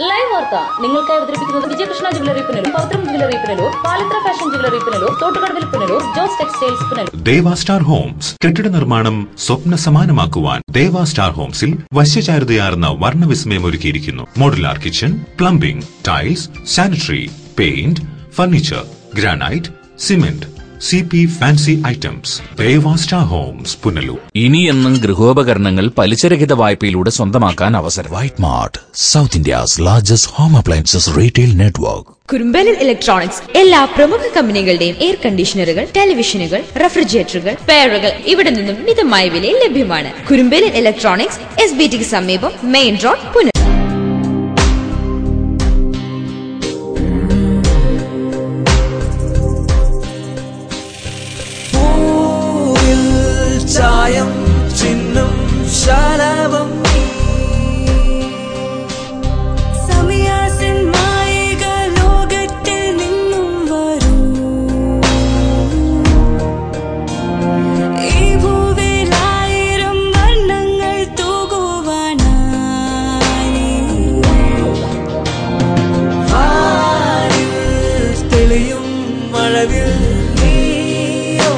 Live വാർത്ത നിങ്ങൾക്കായി അവതരിപ്പിക്കുന്നത് Vijayakrishna jewellery Punalur Pavithram jewellery Punalur Palithra fashion jewellery Punalur തോട്ടുകടവിൽ Punalur Jose textiles Punalur Deva star homes കെട്ടിട നിർമ്മാണം സ്വപ്ന സമാനമാക്കുവാൻ ദേവ സ്റ്റാർ ഹോംസിൽ വശ്യചാരുതയാർന്ന വർണ്ണവിസ്മയം ഒരുക്കിയിരിക്കുന്നു modular kitchen plumbing tiles sanitary paint furniture granite cement C P fancy items Deva star homes Punalur ഇനിയെന്നും ഗൃഹോപകരണങ്ങൾ പലിശരഹിത വായ്പയിലൂടെ സ്വന്തമാക്കാൻ അവസരം White Mart, South India's largest home appliances retail network. കുറുമ്പലിൽ ഇലക്ട്രോണിക്സ് എല്ലാ പ്രമുഖ കമ്പനികളുടെയും എയർ കണ്ടീഷണറുകൾ ടെലിവിഷനുകൾ റെഫ്രിജറേറ്ററുകൾ ഫെയറുകൾ ഇവിടെ നിന്നും മിതമായ വിലയിൽ ലഭ്യമാണ് കുറുമ്പലിൽ ഇലക്ട്രോണിക്സ് എസ് ബി ടിക്ക് സമീപം മെയിൻ റോഡ് പുനർ പൂവിൽ ചായം ചിഹ്നം ശലഭം സമയാസൻ മായിക ലോകത്തിൽ നിന്നും വരൂ ഈ ഭൂവിലായിരം വർണ്ണങ്ങൾ തൂകുവാനായി ആരിൽ തെളിയും മഴവിൽ നീയോ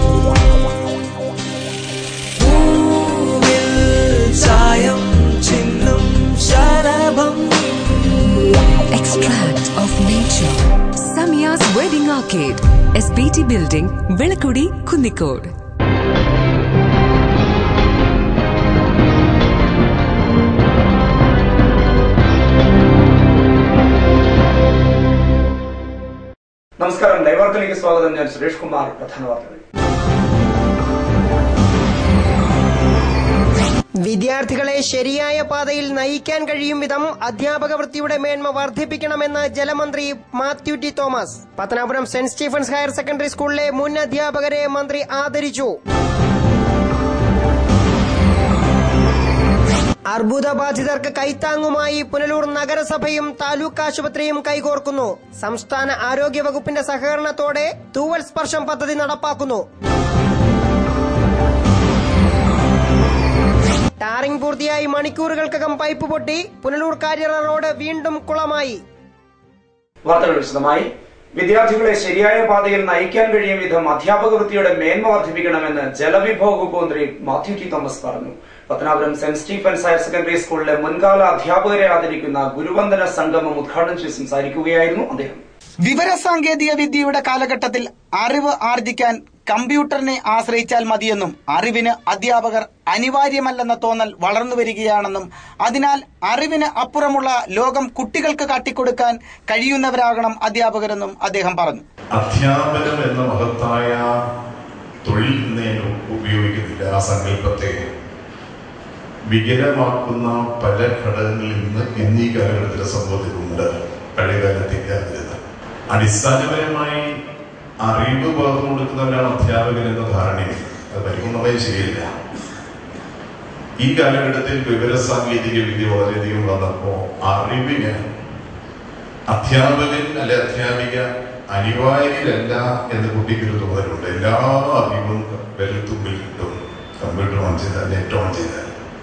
പൂവിൽ ചായം ചിഹ്നം ശലഭം Extract of nature. Samia's Wedding Arcade. SBT Building, Velakudi, Kundikod. നമസ്കാരം ലൈവാർത്തയിലേക്ക് സ്വാഗതം ഞാൻ സുരേഷ് കുമാർ പ്രധാന വാർത്തകൾ വിദ്യാർത്ഥികളെ ശരിയായ പാതയിൽ നയിക്കാൻ കഴിയും വിധം അധ്യാപക വൃത്തിയുടെ മേന്മ വർദ്ധിപ്പിക്കണമെന്ന് ജലമന്ത്രി Mathew T Thomas Pathanapuram saint Stephen's higher secondary സ്കൂളിലെ മുൻ അധ്യാപകരെ മന്ത്രി ആദരിച്ചു അർബുദബാധിതർക്ക് കൈത്താങ്ങുമായി പുനലൂർ നഗരസഭയും താലൂക്ക് ആശുപത്രിയും കൈകോർക്കുന്നു സംസ്ഥാന ആരോഗ്യ വകുപ്പിന്റെ സഹകരണത്തോടെ തൂവൽ സ്പർശം പദ്ധതി നടപ്പാക്കുന്നു ടാറിംഗ് പൂർത്തിയായി മണിക്കൂറുകൾക്കകം പൈപ്പ് പൊട്ടി പുനലൂർ കാര്യറ റോഡ് വീണ്ടും കുളമായി വാർത്തകൾ വിശദമായി വിദ്യാർത്ഥികളെ ശരിയായ പാതയിൽ നയിക്കാൻ കഴിയും വിധം അധ്യാപക വൃത്തിയുടെ മേന്മ വർദ്ധിപ്പിക്കണമെന്ന് ജലവിഭവ വകുപ്പ് മന്ത്രി മാത്യു ടി തോമസ് പറഞ്ഞു Pathanapuram saint Stephen's higher secondary സ്കൂളിലെ മുൻകാല അധ്യാപകരെ ആദരിക്കുന്ന ഗുരുവന്ദന സംഗമം ഉദ്ഘാടനം ചെയ്ത് സംസാരിക്കുകയായിരുന്നു അദ്ദേഹം വിവരസാങ്കേതിക വിദ്യയുടെ കാലഘട്ടത്തിൽ അറിവ് ആർജിക്കാൻ കമ്പ്യൂട്ടറിനെ ആശ്രയിച്ചാൽ മതിയെന്നും അറിവിന് അധ്യാപകർ അനിവാര്യമല്ലെന്ന തോന്നൽ വളർന്നു വരികയാണെന്നും അതിനാൽ അറിവിന് അപ്പുറമുള്ള ലോകം കുട്ടികൾക്ക് കാട്ടിക്കൊടുക്കാൻ കഴിയുന്നവരാകണം അധ്യാപകരെന്നും അദ്ദേഹം പറഞ്ഞു അധ്യാപനം എന്ന മഹത്തായ തൊഴിൽ നേരം ഉപയോഗിക്കുന്നില്ല ആ സങ്കല്പത്തെ വികലമാക്കുന്ന പല ഘടകങ്ങളിൽ നിന്ന് എന്നീ കാലഘട്ടത്തിലെ സമൂഹത്തിലുണ്ട് പഴയകാലത്തില്ലാതിരുന്നത് അടിസ്ഥാനപരമായി അറിവ് പകർന്നു കൊടുക്കുന്നവരാണ് അധ്യാപകൻ എന്ന ധാരണയിൽ അത് പരിപൂർണമായി ശരിയല്ല ഈ കാലഘട്ടത്തിൽ വിവര സാങ്കേതിക വിദ്യ വളരെയധികം വന്നപ്പോ അറിവിന് അധ്യാപകൻ അല്ലെ അധ്യാപിക അനിവാര്യരല്ല എന്ന് കുട്ടിക്കൊരു തോന്നലുണ്ട് എല്ലാ അറിവും വിരൽത്തുമ്പിൽ കിട്ടും കമ്പ്യൂട്ടർ ഓൺ ചെയ്താൽ നെറ്റ് ഓൺ ചെയ്താൽ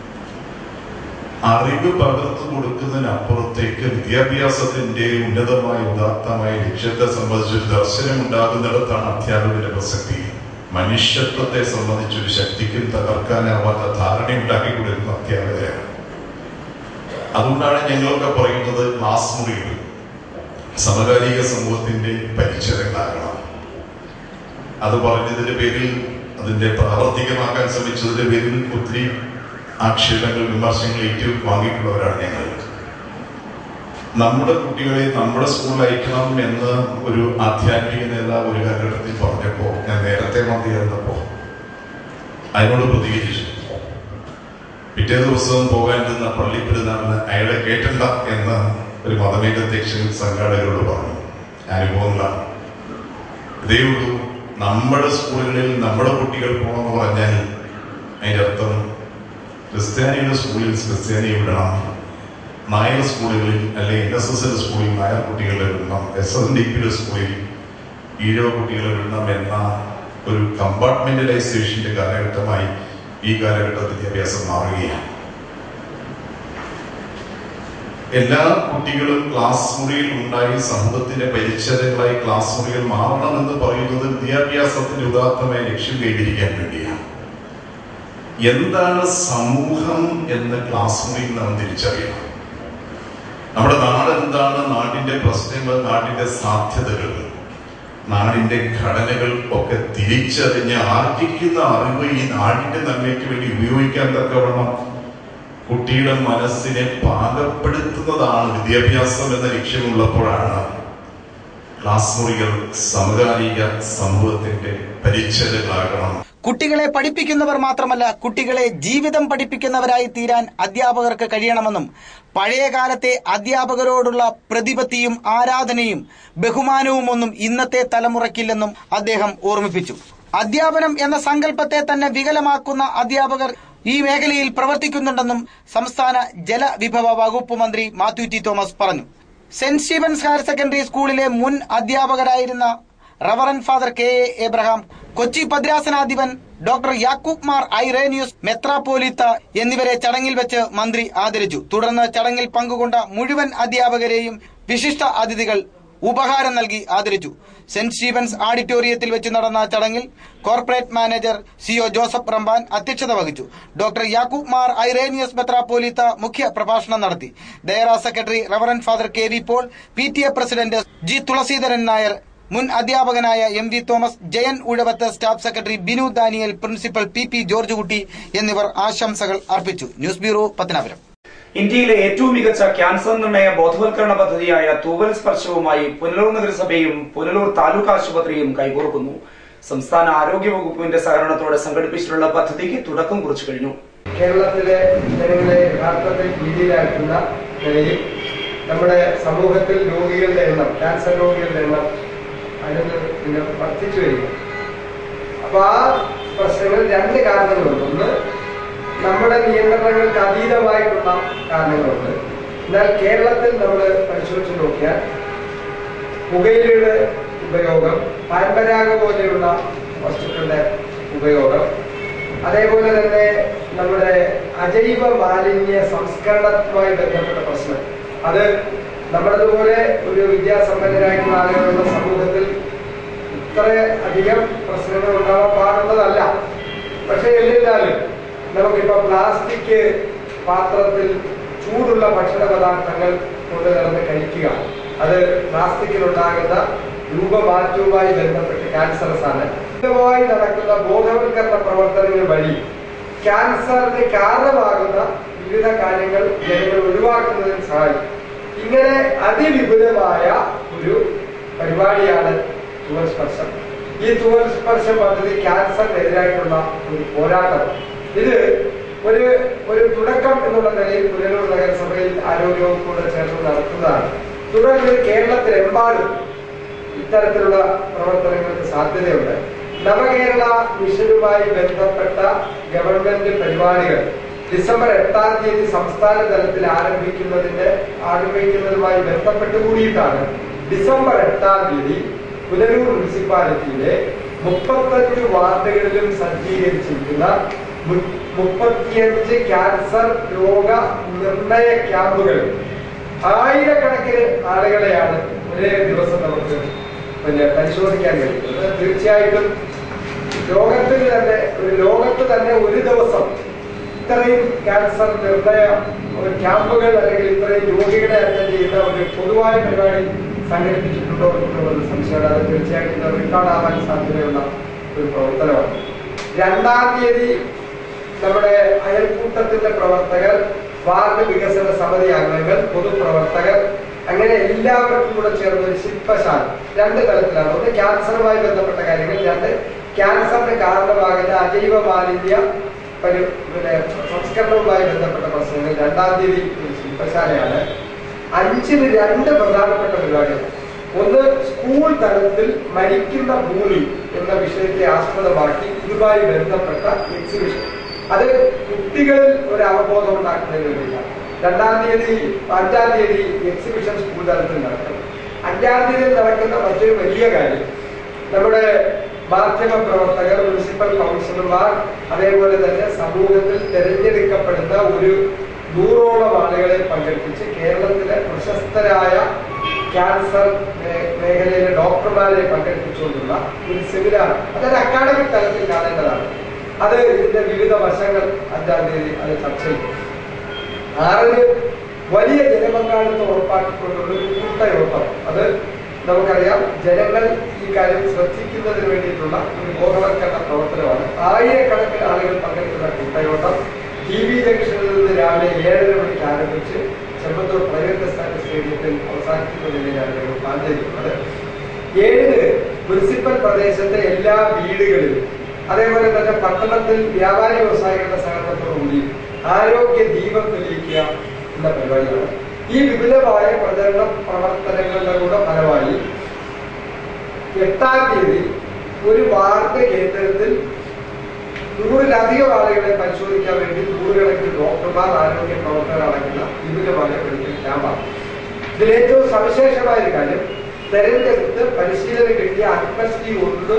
അറിവ് പകർന്നു കൊടുക്കുന്നതിനപ്പുറത്തേക്ക് വിദ്യാഭ്യാസത്തിന്റെ ഉന്നതമായ ഉദാത്തമായ ലക്ഷ്യത്തെ സംബന്ധിച്ചൊരു ദർശനം ഉണ്ടാകുന്നിടത്താണ് അധ്യാപകന്റെ പ്രസക്തി മനുഷ്യത്വത്തെ സംബന്ധിച്ചൊരു ശക്തിക്കും തകർക്കാനാവാത്ത ധാരണ ഉണ്ടാക്കി കൊടുക്കുന്ന അധ്യാപകരാണ് അതുകൊണ്ടാണ് ഞങ്ങളൊക്കെ പറയുന്നത് ക്ലാസ് മുറികൾ സമകാലിക സമൂഹത്തിന്റെ പരിചയങ്ങളാകണം അത് പറഞ്ഞതിന്റെ പേരിൽ അതിന്റെ പ്രാവർത്തികമാക്കാൻ ശ്രമിച്ചതിന്റെ പേരിൽ ഒത്തിരി ആക്ഷേപങ്ങൾ വിമർശനങ്ങൾ ഏറ്റു വാങ്ങിയിട്ടുള്ളവരാണ് ഞങ്ങൾ നമ്മുടെ കുട്ടികളെ നമ്മുടെ സ്കൂളിൽ അയക്കണം എന്ന് ഒരു ആധ്യാത്മിക നേതാവ് ഒരു കാലഘട്ടത്തിൽ പറഞ്ഞപ്പോ ഞാൻ നേരത്തെ മതിയായിരുന്നപ്പോ അതിനോട് പ്രതികരിച്ചു പിറ്റേ ദിവസവും പോകാൻ നിന്ന പള്ളിപ്പെരുന്നാളിന് അയാളെ കേട്ടണ്ട എന്ന് ഒരു മതമേകധ്യക്ഷൻ സംഘാടകരോട് പറഞ്ഞു അനുഭവങ്ങളാണ് ഇതേ ഉള്ളൂ നമ്മുടെ സ്കൂളുകളിൽ നമ്മുടെ കുട്ടികൾ പോകണമെന്ന് പറഞ്ഞാൽ അതിന്റെ അർത്ഥം ക്രിസ്ത്യാനിയുടെ സ്കൂളിൽ ക്രിസ്ത്യാനിയെ വിടണം നായർ സ്കൂളുകളിൽ അല്ലെങ്കിൽ എൻ എസ് എസ് സ്കൂളിൽ നായർ കുട്ടികളെ വിടണം എസ് എൻ ഡി പിയുടെ സ്കൂളിൽ ഈഴവ കുട്ടികളെ വിടണം എന്ന ഒരു കമ്പാർട്ട്മെന്റലൈസേഷന്റെ കാലഘട്ടമായി ഈ കാലഘട്ട വിദ്യാഭ്യാസം മാറുകയാണ് എല്ലാ കുട്ടികളും ക്ലാസ് മുറിയിൽ ഉണ്ടായി സമൂഹത്തിന്റെ പരിച്ഛേദങ്ങളായി ക്ലാസ് മുറികൾ മാറണമെന്ന് പറയുന്നത് വിദ്യാഭ്യാസത്തിന്റെ ഉദാത്തമായ ലക്ഷ്യം കൈവരിക്കാൻ വേണ്ടിയാണ് എന്താണ് സമൂഹം എന്ന് ക്ലാസ് മുറിയിൽ നാം തിരിച്ചറിയണം നമ്മുടെ നാട് എന്താണ് നാടിന്റെ പ്രശ്നങ്ങൾ നാടിന്റെ സാധ്യതകൾ നാടിന്റെ ഘടനകൾ ഒക്കെ തിരിച്ചറിഞ്ഞ് ആർജിക്കുന്ന അറിവ് ഈ നാടിന്റെ നന്മയ്ക്ക് വേണ്ടി ഉപയോഗിക്കാൻ തക്കവണ്ണം കുട്ടിയുടെ മനസ്സിനെ പാകപ്പെടുത്തുന്നതാണ് വിദ്യാഭ്യാസം എന്ന ലക്ഷ്യമുള്ളപ്പോഴാണ് ക്ലാസ് മുറികൾ സമകാലിക സമൂഹത്തിന്റെ പരിച്ഛേദങ്ങളാകണം കുട്ടികളെ പഠിപ്പിക്കുന്നവർ മാത്രമല്ല കുട്ടികളെ ജീവിതം പഠിപ്പിക്കുന്നവരായി തീരാൻ അധ്യാപകർക്ക് കഴിയണമെന്നും പഴയ കാലത്തെ അധ്യാപകരോടുള്ള പ്രതിപത്തിയും ആരാധനയും ബഹുമാനവും ഒന്നും ഇന്നത്തെ തലമുറയ്ക്കില്ലെന്നും അദ്ദേഹം ഓർമ്മിപ്പിച്ചു അധ്യാപനം എന്ന സങ്കല്പത്തെ തന്നെ വികലമാക്കുന്ന അധ്യാപകർ ഈ മേഖലയിൽ പ്രവർത്തിക്കുന്നുണ്ടെന്നും സംസ്ഥാന ജലവിഭവ വകുപ്പ് മന്ത്രി മാത്യു ടി തോമസ് പറഞ്ഞു സെന്റ് സ്റ്റീഫൻസ് ഹയർ സെക്കൻഡറി സ്കൂളിലെ മുൻ അധ്യാപകരായിരുന്ന reverend father K A Abraham Kochi ഭദ്രാസനാധിപൻ ഡോക്ടർ യാക്കൂബ് മാർ ഐറേനിയൂസ് മെത്രാപ്പോലിത്ത എന്നിവരെ ചടങ്ങിൽ വെച്ച് മന്ത്രി ആദരിച്ചു തുടർന്ന് ചടങ്ങിൽ പങ്കുകൊണ്ട മുഴുവൻ അധ്യാപകരെയും വിശിഷ്ട അതിഥികൾ ഉപഹാരം നൽകി ആദരിച്ചു സെന്റ് സ്റ്റീഫൻസ് ഓഡിറ്റോറിയത്തിൽ വെച്ച് നടന്ന ചടങ്ങിൽ corporate manager C O Joseph Ramban അധ്യക്ഷത വഹിച്ചു ഡോക്ടർ യാക്കൂബ് മാർ ഐറേനിയസ് മെത്രാപ്പോലിത്ത മുഖ്യ പ്രഭാഷണം നടത്തി ഡയറ secretary reverend father K V Paul P T A president G Thulaseedharan Nair മുൻ അധ്യാപകനായ M V Thomas Jayan Uzhavath staff secretary Binu Daniel principal P P Georgekutty എന്നിവർ ആശംസകൾ അർപ്പിച്ചു ന്യൂസ് ബ്യൂറോ പത്തനാപുരം ഇന്ത്യയിലെ ഏറ്റവും മികച്ച ക്യാൻസർ നിർണയ ബോധവൽക്കരണ പദ്ധതിയായ തൂവൽ സ്പർശവുമായി പുനലൂർ നഗരസഭയും പുനലൂർ താലൂക്ക് ആശുപത്രിയും കൈകോർക്കുന്നു സംസ്ഥാന ആരോഗ്യ വകുപ്പിന്റെ സഹകരണത്തോടെ സംഘടിപ്പിച്ചിട്ടുള്ള പദ്ധതിക്ക് തുടക്കം കുറിച്ചു കഴിഞ്ഞു കേരളത്തിലെ ജനങ്ങളെ യഥാർത്ഥത്തിൽ ഭീതിയിലാക്കുന്ന നിലയിൽ നമ്മുടെ സമൂഹത്തിൽ രോഗികളുടെ എണ്ണം ക്യാൻസർ രോഗികളുടെ എണ്ണം അതിന് പിന്നെ വർദ്ധിച്ചു വരിക അപ്പൊ ആ പ്രശ്നങ്ങൾ രണ്ട് കാരണങ്ങളുണ്ട് ഒന്ന് നമ്മുടെ നിയന്ത്രണങ്ങൾക്ക് അതീതമായിട്ടുള്ള കാരണങ്ങളുണ്ട് എന്നാൽ കേരളത്തിൽ നമ്മൾ പരിശോധിച്ച് നോക്കിയാൽ പുകയിലയുടെ ഉപയോഗം പാൻപരാഗ പോലെയുള്ള വസ്തുക്കളുടെ ഉപയോഗം അതേപോലെ തന്നെ നമ്മുടെ അജൈവ മാലിന്യ സംസ്കരണവുമായി ബന്ധപ്പെട്ട പ്രശ്നം അത് നമ്മളതുപോലെ ഒരു വിദ്യാസമ്പന്നരായിട്ടുള്ള ആളുകളുള്ള സമൂഹത്തിൽ ഇത്ര അധികം പ്രശ്നങ്ങൾ ഉണ്ടാവാൻ പാടുള്ളതല്ല പക്ഷെ എന്നിരുന്നാലും നമുക്കിപ്പോ പ്ലാസ്റ്റിക് പാത്രത്തിൽ ചൂടുള്ള ഭക്ഷണ പദാർത്ഥങ്ങൾ കൊണ്ട് നടന്ന് കഴിക്കുക അത് പ്ലാസ്റ്റിക്കിലുണ്ടാകുന്ന രൂപമാറ്റവുമായി ബന്ധപ്പെട്ട് ക്യാൻസറസ് ആണ് ഇതുമായി നടക്കുന്ന ബോധവൽക്കരണ പ്രവർത്തനങ്ങൾ വഴി ക്യാൻസറിന് കാരണമാകുന്ന വിവിധ കാര്യങ്ങൾ ജനങ്ങൾ ഒഴിവാക്കുന്നതിന് സഹായിക്കും ഇങ്ങനെ അതിവിപുലമായ ഒരു പരിപാടിയാണ് തുവൽ സ്പർശം ഈ തുവൽ സ്പർശ പദ്ധതി ക്യാൻസറിനെതിരായിട്ടുള്ള ഒരു പോരാട്ടം ഇത് ഒരു ഒരു തുടക്കം എന്നുള്ള നിലയിൽ പുനലൂർ നഗരസഭയിൽ ആരോഗ്യവകുപ്പോട് ചേർന്ന് നടത്തുന്നതാണ് തുടർന്ന് കേരളത്തിലെമ്പാടും ഇത്തരത്തിലുള്ള പ്രവർത്തനങ്ങൾക്ക് സാധ്യതയുണ്ട് നവകേരള മിഷനുമായി ബന്ധപ്പെട്ട ഗവൺമെന്റ് പരിപാടികൾ ഡിസംബർ എട്ടാം തീയതി സംസ്ഥാന തലത്തിൽ ആരംഭിക്കുന്നതിന്റെ ആരംഭിക്കുന്നതുമായി ബന്ധപ്പെട്ട് കൂടിയിട്ടാണ് ഡിസംബർ എട്ടാം തീയതി പുനലൂർ മുനിസിപ്പാലിറ്റിയിലെ മുപ്പത്തഞ്ച് വാർഡുകളിലും സജ്ജീകരിച്ചിരിക്കുന്ന മു- മുപ്പത്തിയഞ്ച് ക്യാൻസർ രോഗ നിർണയ ക്യാമ്പുകൾ ആയിരക്കണക്കിന് ആളുകളെയാണ് ഒരേ ദിവസം നമുക്ക് പിന്നെ പരിശോധിക്കാൻ കഴിയുന്നത് തീർച്ചയായിട്ടും ലോകത്തിൽ തന്നെ ഒരു ലോകത്ത് തന്നെ ഒരു ദിവസം ഇത്രയും ക്യാൻസർ നിർണയ ഒരു ക്യാമ്പുകൾ അല്ലെങ്കിൽ ഇത്രയും രോഗികളെ അറ്റൻഡ് ചെയ്യുന്ന ഒരു പൊതുവായ പരിപാടി സംഘടിപ്പിച്ചിട്ടുണ്ടോ എന്നുള്ളത് സംശയമാണ് അത് തീർച്ചയായിട്ടും ഇത് റെക്കോർഡാവാൻ സാധ്യതയുള്ള ഒരു പ്രവർത്തനമാണ് രണ്ടാം തീയതി നമ്മുടെ അയൽക്കൂട്ടത്തിന്റെ പ്രവർത്തകർ വാർഡ് വികസന സമിതി അംഗങ്ങൾ പൊതുപ്രവർത്തകർ അങ്ങനെ എല്ലാവർക്കും കൂടെ ചേർന്ന് ഒരു ശില്പശാല രണ്ട് തലത്തിലാണ് ഒന്ന് ക്യാൻസറുമായി ബന്ധപ്പെട്ട കാര്യങ്ങൾ രണ്ട് ക്യാൻസറിന് കാരണമാകുന്ന അജൈവ മാലിന്യ പരി പിന്നെ സംസ്കരണവുമായി ബന്ധപ്പെട്ട പ്രശ്നങ്ങൾ രണ്ടാം തീയതി ഒരു ശില്പശാലയാണ് അഞ്ചിന് രണ്ട് പ്രധാനപ്പെട്ട പരിപാടികൾ ഒന്ന് സ്കൂൾ തലത്തിൽ മരിക്കുന്ന ഭൂമി എന്ന വിഷയത്തെ ആസ്പദമാക്കി ഇതുമായി ബന്ധപ്പെട്ട എക്സിബിഷൻ അത് കുട്ടികളിൽ ഒരു അവബോധം ഉണ്ടാക്കുന്നതിന് വേണ്ടിയിട്ടാണ് രണ്ടാം തീയതി അഞ്ചാം തീയതി എക്സിബിഷൻ സ്കൂൾ തലത്തിൽ നടക്കും അഞ്ചാം തീയതി നടക്കുന്ന മറ്റൊരു വലിയ കാര്യം നമ്മുടെ മാധ്യമ പ്രവർത്തകർ മുനിസിപ്പൽ കൗൺസിലർമാർ അതേപോലെ തന്നെ സമൂഹത്തിൽ തെരഞ്ഞെടുക്കപ്പെടുന്ന ഒരു നൂറോളം ആളുകളെ പങ്കെടുപ്പിച്ച് കേരളത്തിലെ പ്രശസ്തരായ ക്യാൻസർ മേ- മേഖലയിലെ ഡോക്ടർമാരെ പങ്കെടുപ്പിച്ചുകൊണ്ടുള്ള ഒരു സെമിനാർ അതൊരു അക്കാഡമിക് തലത്തിൽ കാണേണ്ടതാണ് അത് ഇതിന്റെ വിവിധ വശങ്ങൾ അഞ്ചാം തീയതി അത് ചർച്ച ചെയ്യും ആറിന് വലിയ ജനപങ്കാളിത്തം ഉറപ്പാക്കിക്കൊണ്ടുള്ള ഒരു കൂട്ടയോട്ടം അത് നമുക്കറിയാം ജനങ്ങൾ ഈ കാര്യം ശ്രദ്ധിക്കുന്നതിന് വേണ്ടിയിട്ടുള്ള ഒരു ബോധവൽക്കരണ പ്രവർത്തനമാണ് ആയിരക്കണക്കിന് ആളുകൾ പങ്കെടുക്കുന്ന കൂട്ടയോട്ടം ടി വി ജംഗ്ഷനിൽ നിന്ന് രാവിലെ ഏഴര മണിക്ക് ആരംഭിച്ച് ചെമ്പത്തൂർ പ്രൈവറ്റ് എസ്റ്റാറ്റ് സ്റ്റേഡിയത്തിൽ അവസാനിക്കുന്ന നിലയിലാണ് ഞങ്ങൾ പ്ലാൻ ചെയ്തിട്ടുള്ളത് ഏഴിന് മുനിസിപ്പൽ പ്രദേശത്തെ എല്ലാ വീടുകളിലും അതേപോലെ തന്നെ പട്ടണത്തിൽ വ്യാപാരി വ്യവസായികളുടെ സഹകരണത്തോടുകൂടി ആരോഗ്യ ദീപം തെളിയിക്കുക എന്ന പരിപാടിയാണ് ഈ വിപുലമായ പ്രചരണ പ്രവർത്തനങ്ങളുടെ കൂടെ ഫലമായി എട്ടാം തീയതി ഒരു വാർഡ് കേന്ദ്രത്തിൽ നൂറിലധികം ആളുകളെ പരിശോധിക്കാൻ വേണ്ടി നൂറുകണക്കിന് ഡോക്ടർമാർ ആരോഗ്യ പ്രവർത്തകർ അടങ്ങുന്ന വിപുലമായ മെഡിക്കൽ ക്യാമ്പാണ് ഇതിൽ ഏറ്റവും സവിശേഷമായ ഒരു കാര്യം തെരഞ്ഞെടുത്ത് പരിശീലനം കിട്ടിയ അൻപത്തി ഒന്ന്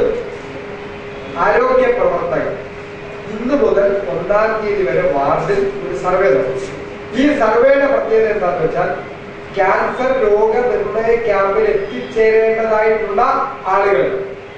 ആരോഗ്യ പ്രവർത്തകർ ഇന്ന് മുതൽ ഒന്നാം തീയതി വരെ വാർഡിൽ ഒരു സർവേ നടത്തി ഈ സർവേയുടെ പ്രത്യേകത എന്താണെന്ന് വെച്ചാൽ ക്യാൻസർ രോഗനിർണയ ക്യാമ്പിൽ എത്തിച്ചേരേണ്ടതായിട്ടുള്ള ആളുകൾ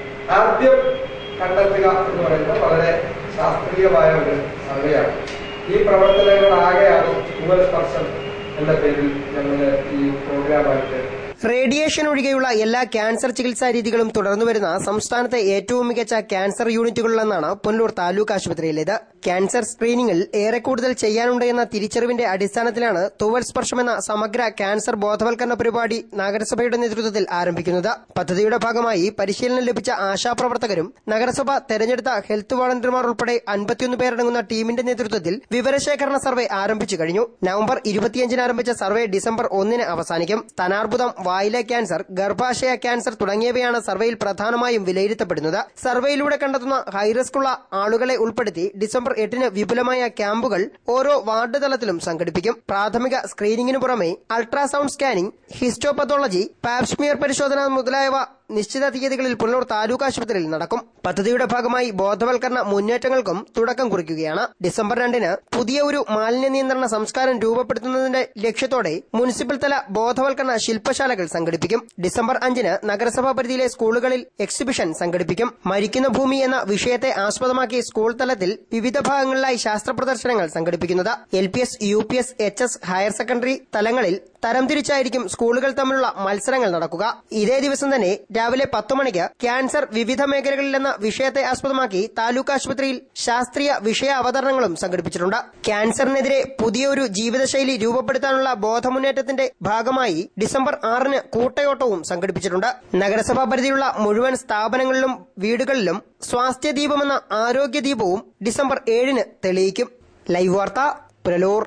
ആദ്യം കണ്ടെത്തുക എന്ന് പറയുന്നത് വളരെ ശാസ്ത്രീയമായ ഒരു സർവേയാണ് ഈ പ്രവർത്തനങ്ങൾ ആകെയാണ് മുഗൾ സ്പർശം എന്ന പേരിൽ ഞങ്ങൾ ഈ പ്രോഗ്രാമായിട്ട് റേഡിയേഷൻ ഒഴികെയുള്ള എല്ലാ ക്യാൻസർ ചികിത്സാ രീതികളും തുടർന്നു വരുന്ന സംസ്ഥാനത്തെ ഏറ്റവും മികച്ച ക്യാൻസർ യൂണിറ്റുകളിലെന്നാണ് പുനലൂർ താലൂക്ക് ആശുപത്രിയിലേത് ക്യാൻസർ സ്ക്രീനിംഗിൽ ഏറെ കൂടുതൽ ചെയ്യാനുണ്ട് എന്ന തിരിച്ചറിവിന്റെ അടിസ്ഥാനത്തിലാണ് തുവൽ സ്പർശം എന്ന സമഗ്ര ക്യാൻസർ ബോധവൽക്കരണ പരിപാടി നഗരസഭയുടെ നേതൃത്വത്തിൽ ആരംഭിക്കുന്നത് പദ്ധതിയുടെ ഭാഗമായി പരിശീലനം ലഭിച്ച ആശാപ്രവർത്തകരും നഗരസഭ തെരഞ്ഞെടുത്ത ഹെൽത്ത് വളണ്ടിയർമാർ ഉൾപ്പെടെ അൻപത്തിയൊന്ന് പേരടങ്ങുന്ന ടീമിന്റെ നേതൃത്വത്തിൽ വിവരശേഖരണ സർവേ ആരംഭിച്ചു കഴിഞ്ഞു നവംബർ ഇരുപത്തിയഞ്ചിന് ആരംഭിച്ച സർവേ ഡിസംബർ ഒന്നിന് അവസാനിക്കും സ്ഥാനാർബുദം വായിലെ ക്യാൻസർ ഗർഭാശയ ക്യാൻസർ തുടങ്ങിയവയാണ് സർവേയിൽ പ്രധാനമായും വിലയിരുത്തപ്പെടുന്നത് സർവേയിലൂടെ കണ്ടെത്തുന്ന ഹൈറിസ്ക് ഉള്ള ആളുകളെ ഉൾപ്പെടുത്തി ഡിസംബർ എട്ടിന് വിപുലമായ ക്യാമ്പുകൾ ഓരോ വാർഡ് തലത്തിലും സംഘടിപ്പിക്കും പ്രാഥമിക സ്ക്രീനിംഗിന് പുറമെ അൾട്രാസൗണ്ട് സ്കാനിംഗ് ഹിസ്റ്റോപത്തോളജി പാപ്സ്മിയർ പരിശോധന മുതലായവ നിശ്ചിത തീയതികളിൽ പുനലൂർ താലൂക്ക് ആശുപത്രിയിൽ നടക്കും പദ്ധതിയുടെ ഭാഗമായി ബോധവൽക്കരണ മുന്നേറ്റങ്ങൾക്കും തുടക്കം കുറിക്കുകയാണ് ഡിസംബർ രണ്ടിന് പുതിയ ഒരു മാലിന്യ നിയന്ത്രണ സംസ്കാരം രൂപപ്പെടുത്തുന്നതിന്റെ ലക്ഷ്യത്തോടെ മുനിസിപ്പൽ തല ബോധവൽക്കരണ ശില്പശാലകൾ സംഘടിപ്പിക്കും ഡിസംബർ അഞ്ചിന് നഗരസഭാ പരിധിയിലെ സ്കൂളുകളിൽ എക്സിബിഷൻ സംഘടിപ്പിക്കും മരിക്കുന്ന ഭൂമി എന്ന വിഷയത്തെ ആസ്പദമാക്കി സ്കൂൾ തലത്തിൽ വിവിധ ഭാഗങ്ങളിലായി ശാസ്ത്ര പ്രദർശനങ്ങൾ സംഘടിപ്പിക്കുന്നത് L P S U P S H S higher secondary തലങ്ങളിൽ തരംതിരിച്ചായിരിക്കും സ്കൂളുകൾ തമ്മിലുള്ള മത്സരങ്ങൾ നടക്കുക ഇതേ ദിവസം തന്നെ രാവിലെ പത്തു മണിക്ക് ക്യാൻസർ വിവിധ മേഖലകളിലെന്ന വിഷയത്തെ ആസ്പദമാക്കി താലൂക്ക് ആശുപത്രിയിൽ ശാസ്ത്രീയ വിഷയ അവതരണങ്ങളും സംഘടിപ്പിച്ചിട്ടുണ്ട് ക്യാൻസറിനെതിരെ പുതിയൊരു ജീവിതശൈലി രൂപപ്പെടുത്താനുള്ള ബോധമുന്നേറ്റത്തിന്റെ ഭാഗമായി ഡിസംബർ ആറിന് കൂട്ടയോട്ടവും സംഘടിപ്പിച്ചിട്ടുണ്ട് നഗരസഭാ പരിധിയിലുള്ള മുഴുവൻ സ്ഥാപനങ്ങളിലും വീടുകളിലും സ്വാസ്ഥ്യ ദീപമെന്ന ആരോഗ്യ ദീപവും ഡിസംബർ ഏഴിന് തെളിയിക്കും ലൈവ് വാർത്ത പുനലൂർ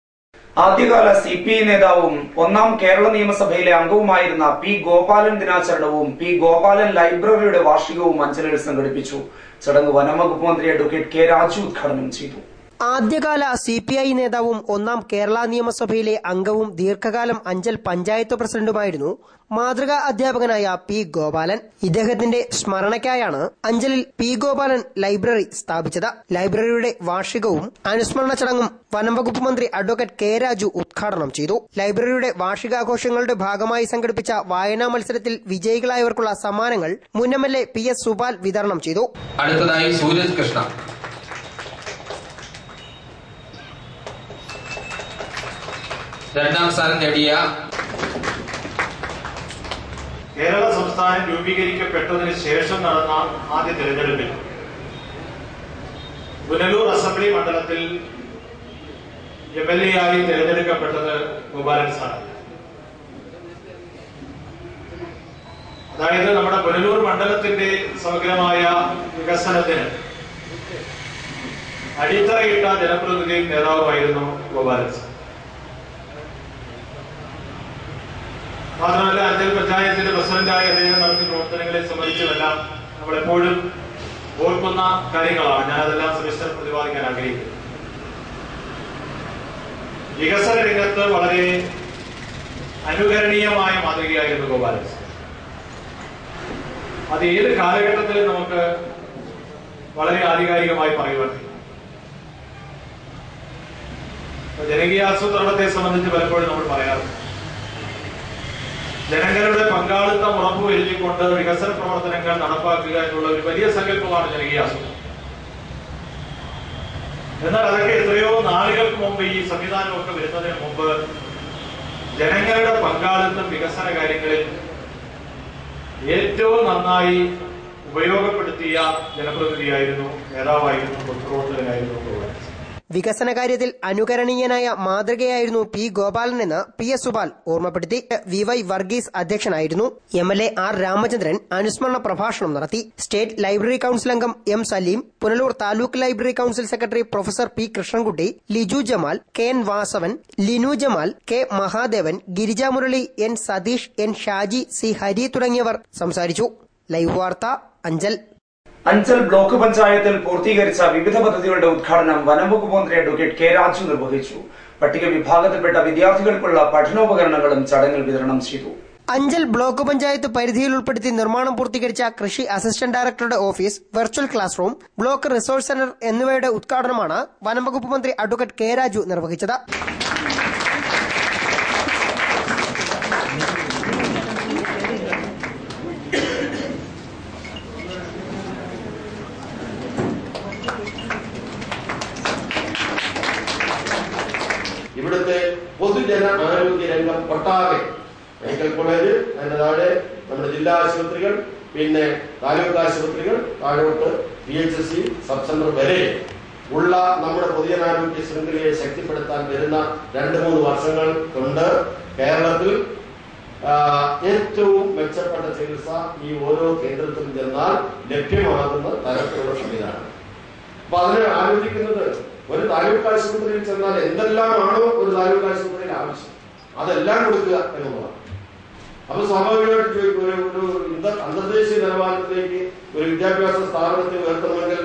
ആദ്യകാല സി പി ഐ നേതാവും ഒന്നാം കേരള നിയമസഭയിലെ അംഗവുമായിരുന്ന പി ഗോപാലൻ ദിനാചരണവും പി ഗോപാലൻ ലൈബ്രറിയുടെ വാർഷികവും അഞ്ചലിൽ സംഘടിപ്പിച്ചു ചടങ്ങ് വനംവകുപ്പ് മന്ത്രി അഡ്വക്കേറ്റ് കെ രാജു ഉദ്ഘാടനം ചെയ്തു ആദ്യകാല സി പി ഐ നേതാവും ഒന്നാം കേരള നിയമസഭയിലെ അംഗവും ദീർഘകാലം അഞ്ചൽ പഞ്ചായത്ത് പ്രസിഡന്റുമായിരുന്നു മാതൃകാ അധ്യാപകനായ പി ഗോപാലൻ ഇദ്ദേഹത്തിന്റെ സ്മരണയ്ക്കായാണ് അഞ്ചലിൽ പി ഗോപാലൻ ലൈബ്രറി സ്ഥാപിച്ചത് ലൈബ്രറിയുടെ വാർഷികവും അനുസ്മരണ ചടങ്ങും വനംവകുപ്പ് മന്ത്രി അഡ്വക്കേറ്റ് കെ രാജു ഉദ്ഘാടനം ചെയ്തു ലൈബ്രറിയുടെ വാർഷികാഘോഷങ്ങളുടെ ഭാഗമായി സംഘടിപ്പിച്ച വായനാ മത്സരത്തിൽ വിജയികളായവർക്കുള്ള സമ്മാനങ്ങൾ മുൻ M L A P S Supal വിതരണം ചെയ്തു അടുത്തതായി സൂരജ് കൃഷ്ണ രണ്ടാം സ്ഥാനം നേടിയ കേരള സംസ്ഥാനം രൂപീകരിക്കപ്പെട്ടതിന് ശേഷം നടന്ന ആദ്യ തെരഞ്ഞെടുപ്പിൽ പുനലൂർ അസംബ്ലി മണ്ഡലത്തിൽ എം എൽ എ ആയി തെരഞ്ഞെടുക്കപ്പെട്ടത് ഗോപാലൻ സാർ അതായത് നമ്മുടെ പുനലൂർ മണ്ഡലത്തിന്റെ സമഗ്രമായ വികസനത്തിന് അടിത്തറയിട്ട ജനപ്രതിനിധിയും നേതാവുമായിരുന്നു ഗോപാലൻ സാർ മാത്രമല്ല അഞ്ചൽ പഞ്ചായത്തിന്റെ പ്രസിഡന്റായി അദ്ദേഹം നടത്തിയ പ്രവർത്തനങ്ങളെ സംബന്ധിച്ചുമെല്ലാം നമ്മൾ എപ്പോഴും ഓർക്കുന്ന കാര്യങ്ങളാണ് ഞാൻ അതെല്ലാം സവിസ്തരം പ്രതിപാദിക്കാൻ ആഗ്രഹിക്കുന്നു വികസന രംഗത്ത് വളരെ അനുകരണീയമായ മാതൃകയായിരുന്നു ഗോപാലൻ അത് ഏത് കാലഘട്ടത്തിലും നമുക്ക് വളരെ ആധികാരികമായി പറയുവാൻ കഴിയും ജനകീയ ആസൂത്രണത്തെ സംബന്ധിച്ച് പലപ്പോഴും നമ്മൾ പറയാറുണ്ട് ജനങ്ങളുടെ പങ്കാളിത്തം ഉറപ്പുവരുത്തിക്കൊണ്ട് വികസന പ്രവർത്തനങ്ങൾ നടപ്പാക്കുക എന്നുള്ള ഒരു വലിയ സങ്കല്പമാണ് ജനകീയ ആസൂത്രണം എന്നാൽ അതൊക്കെ എത്രയോ നാളുകൾക്ക് മുമ്പ് ഈ സംവിധാനമൊക്കെ വരുന്നതിന് മുമ്പ് ജനങ്ങളുടെ പങ്കാളിത്തം വികസന കാര്യങ്ങളിൽ ഏറ്റവും നന്നായി ഉപയോഗപ്പെടുത്തിയ ജനപ്രതിനിധിയായിരുന്നു നേതാവായിരുന്നു പൊതുപ്രവർത്തകനായിരുന്നു ഗോപാലൻ വികസന കാര്യത്തിൽ അനുകരണീയനായ മാതൃകയായിരുന്നു പി ഗോപാലൻ എന്ന് പി എസ് സുബാൽ ഓർമ്മപ്പെടുത്തി വി വൈ വർഗീസ് അധ്യക്ഷനായിരുന്നു M L A R Ramachandran അനുസ്മരണ പ്രഭാഷണം നടത്തി സ്റ്റേറ്റ് ലൈബ്രറി കൌൺസിൽ അംഗം M Saleem Punalur taluk library council secretary professor P Krishnankutty Liju Jamal K N Vasavan Linu Jamal K Mahadevan Girija Murali N Satheesh N Shaji C Hari തുടങ്ങിയവർ സംസാരിച്ചു ലൈവ് വാർത്ത അഞ്ചൽ അഞ്ചൽ ബ്ലോക്ക് പഞ്ചായത്തിൽ പൂർത്തീകരിച്ച വിവിധ പദ്ധതികളുടെ ഉദ്ഘാടനം വനംവകുപ്പ് മന്ത്രി അഡ്വക്കേറ്റ് കെ രാജു നിർവഹിച്ചു പട്ടിക വിഭാഗത്തിൽപ്പെട്ട വിദ്യാർത്ഥികൾക്കുള്ള പഠനോപകരണങ്ങളും ചടങ്ങിൽ വിതരണം ചെയ്തു അഞ്ചൽ ബ്ലോക്ക് പഞ്ചായത്ത് പരിധിയിൽ ഉൾപ്പെടുത്തി നിർമ്മാണം പൂർത്തീകരിച്ച കൃഷി അസിസ്റ്റന്റ് ഡയറക്ടറുടെ office virtual class room block resource centre എന്നിവയുടെ ഉദ്ഘാടനമാണ് വനംവകുപ്പ് മന്ത്രി അഡ്വക്കേറ്റ് കെ രാജു നിർവഹിച്ചത് ഇവിടുത്തെ പൊതുജന ആരോഗ്യ രംഗം ഒട്ടാകെ മെഡിക്കൽ കോളേജ് അതിന്റെ താഴെ നമ്മുടെ ജില്ലാ ആശുപത്രികൾ പിന്നെ താലൂക്ക് ആശുപത്രികൾ താഴോട്ട് P H S C sub centre വരെ ഉള്ള നമ്മുടെ പൊതുജനാരോഗ്യ ശൃംഖലയെ ശക്തിപ്പെടുത്താൻ വരുന്ന രണ്ട് മൂന്ന് വർഷങ്ങൾ കൊണ്ട് കേരളത്തിൽ ആ, ഏറ്റവും മെച്ചപ്പെട്ട ചികിത്സ ഈ ഓരോ കേന്ദ്രത്തിലും ചെന്നാൽ ലഭ്യമാകുന്ന തരത്തിലുള്ള സംവിധാനം അപ്പൊ അതിനെ ആലോചിക്കുന്നത് ഒരു താലൂക്ക് ആശുപത്രിയിൽ ചെന്നാൽ എന്തെല്ലാമാണോ ഒരു താലൂക്ക് ആശുപത്രിയിൽ ആവശ്യം അതെല്ലാം കൊടുക്കുക എന്നുള്ളതാണ് അപ്പൊ സ്വാഭാവികമായിട്ട് ചോദിക്കും ഒരു ഒരു ഇന്ത- അന്തർദേശീയ നിലവാരത്തിലേക്ക് ഒരു വിദ്യാഭ്യാസ സ്ഥാപനത്തെ ഉയർത്തണമെങ്കിൽ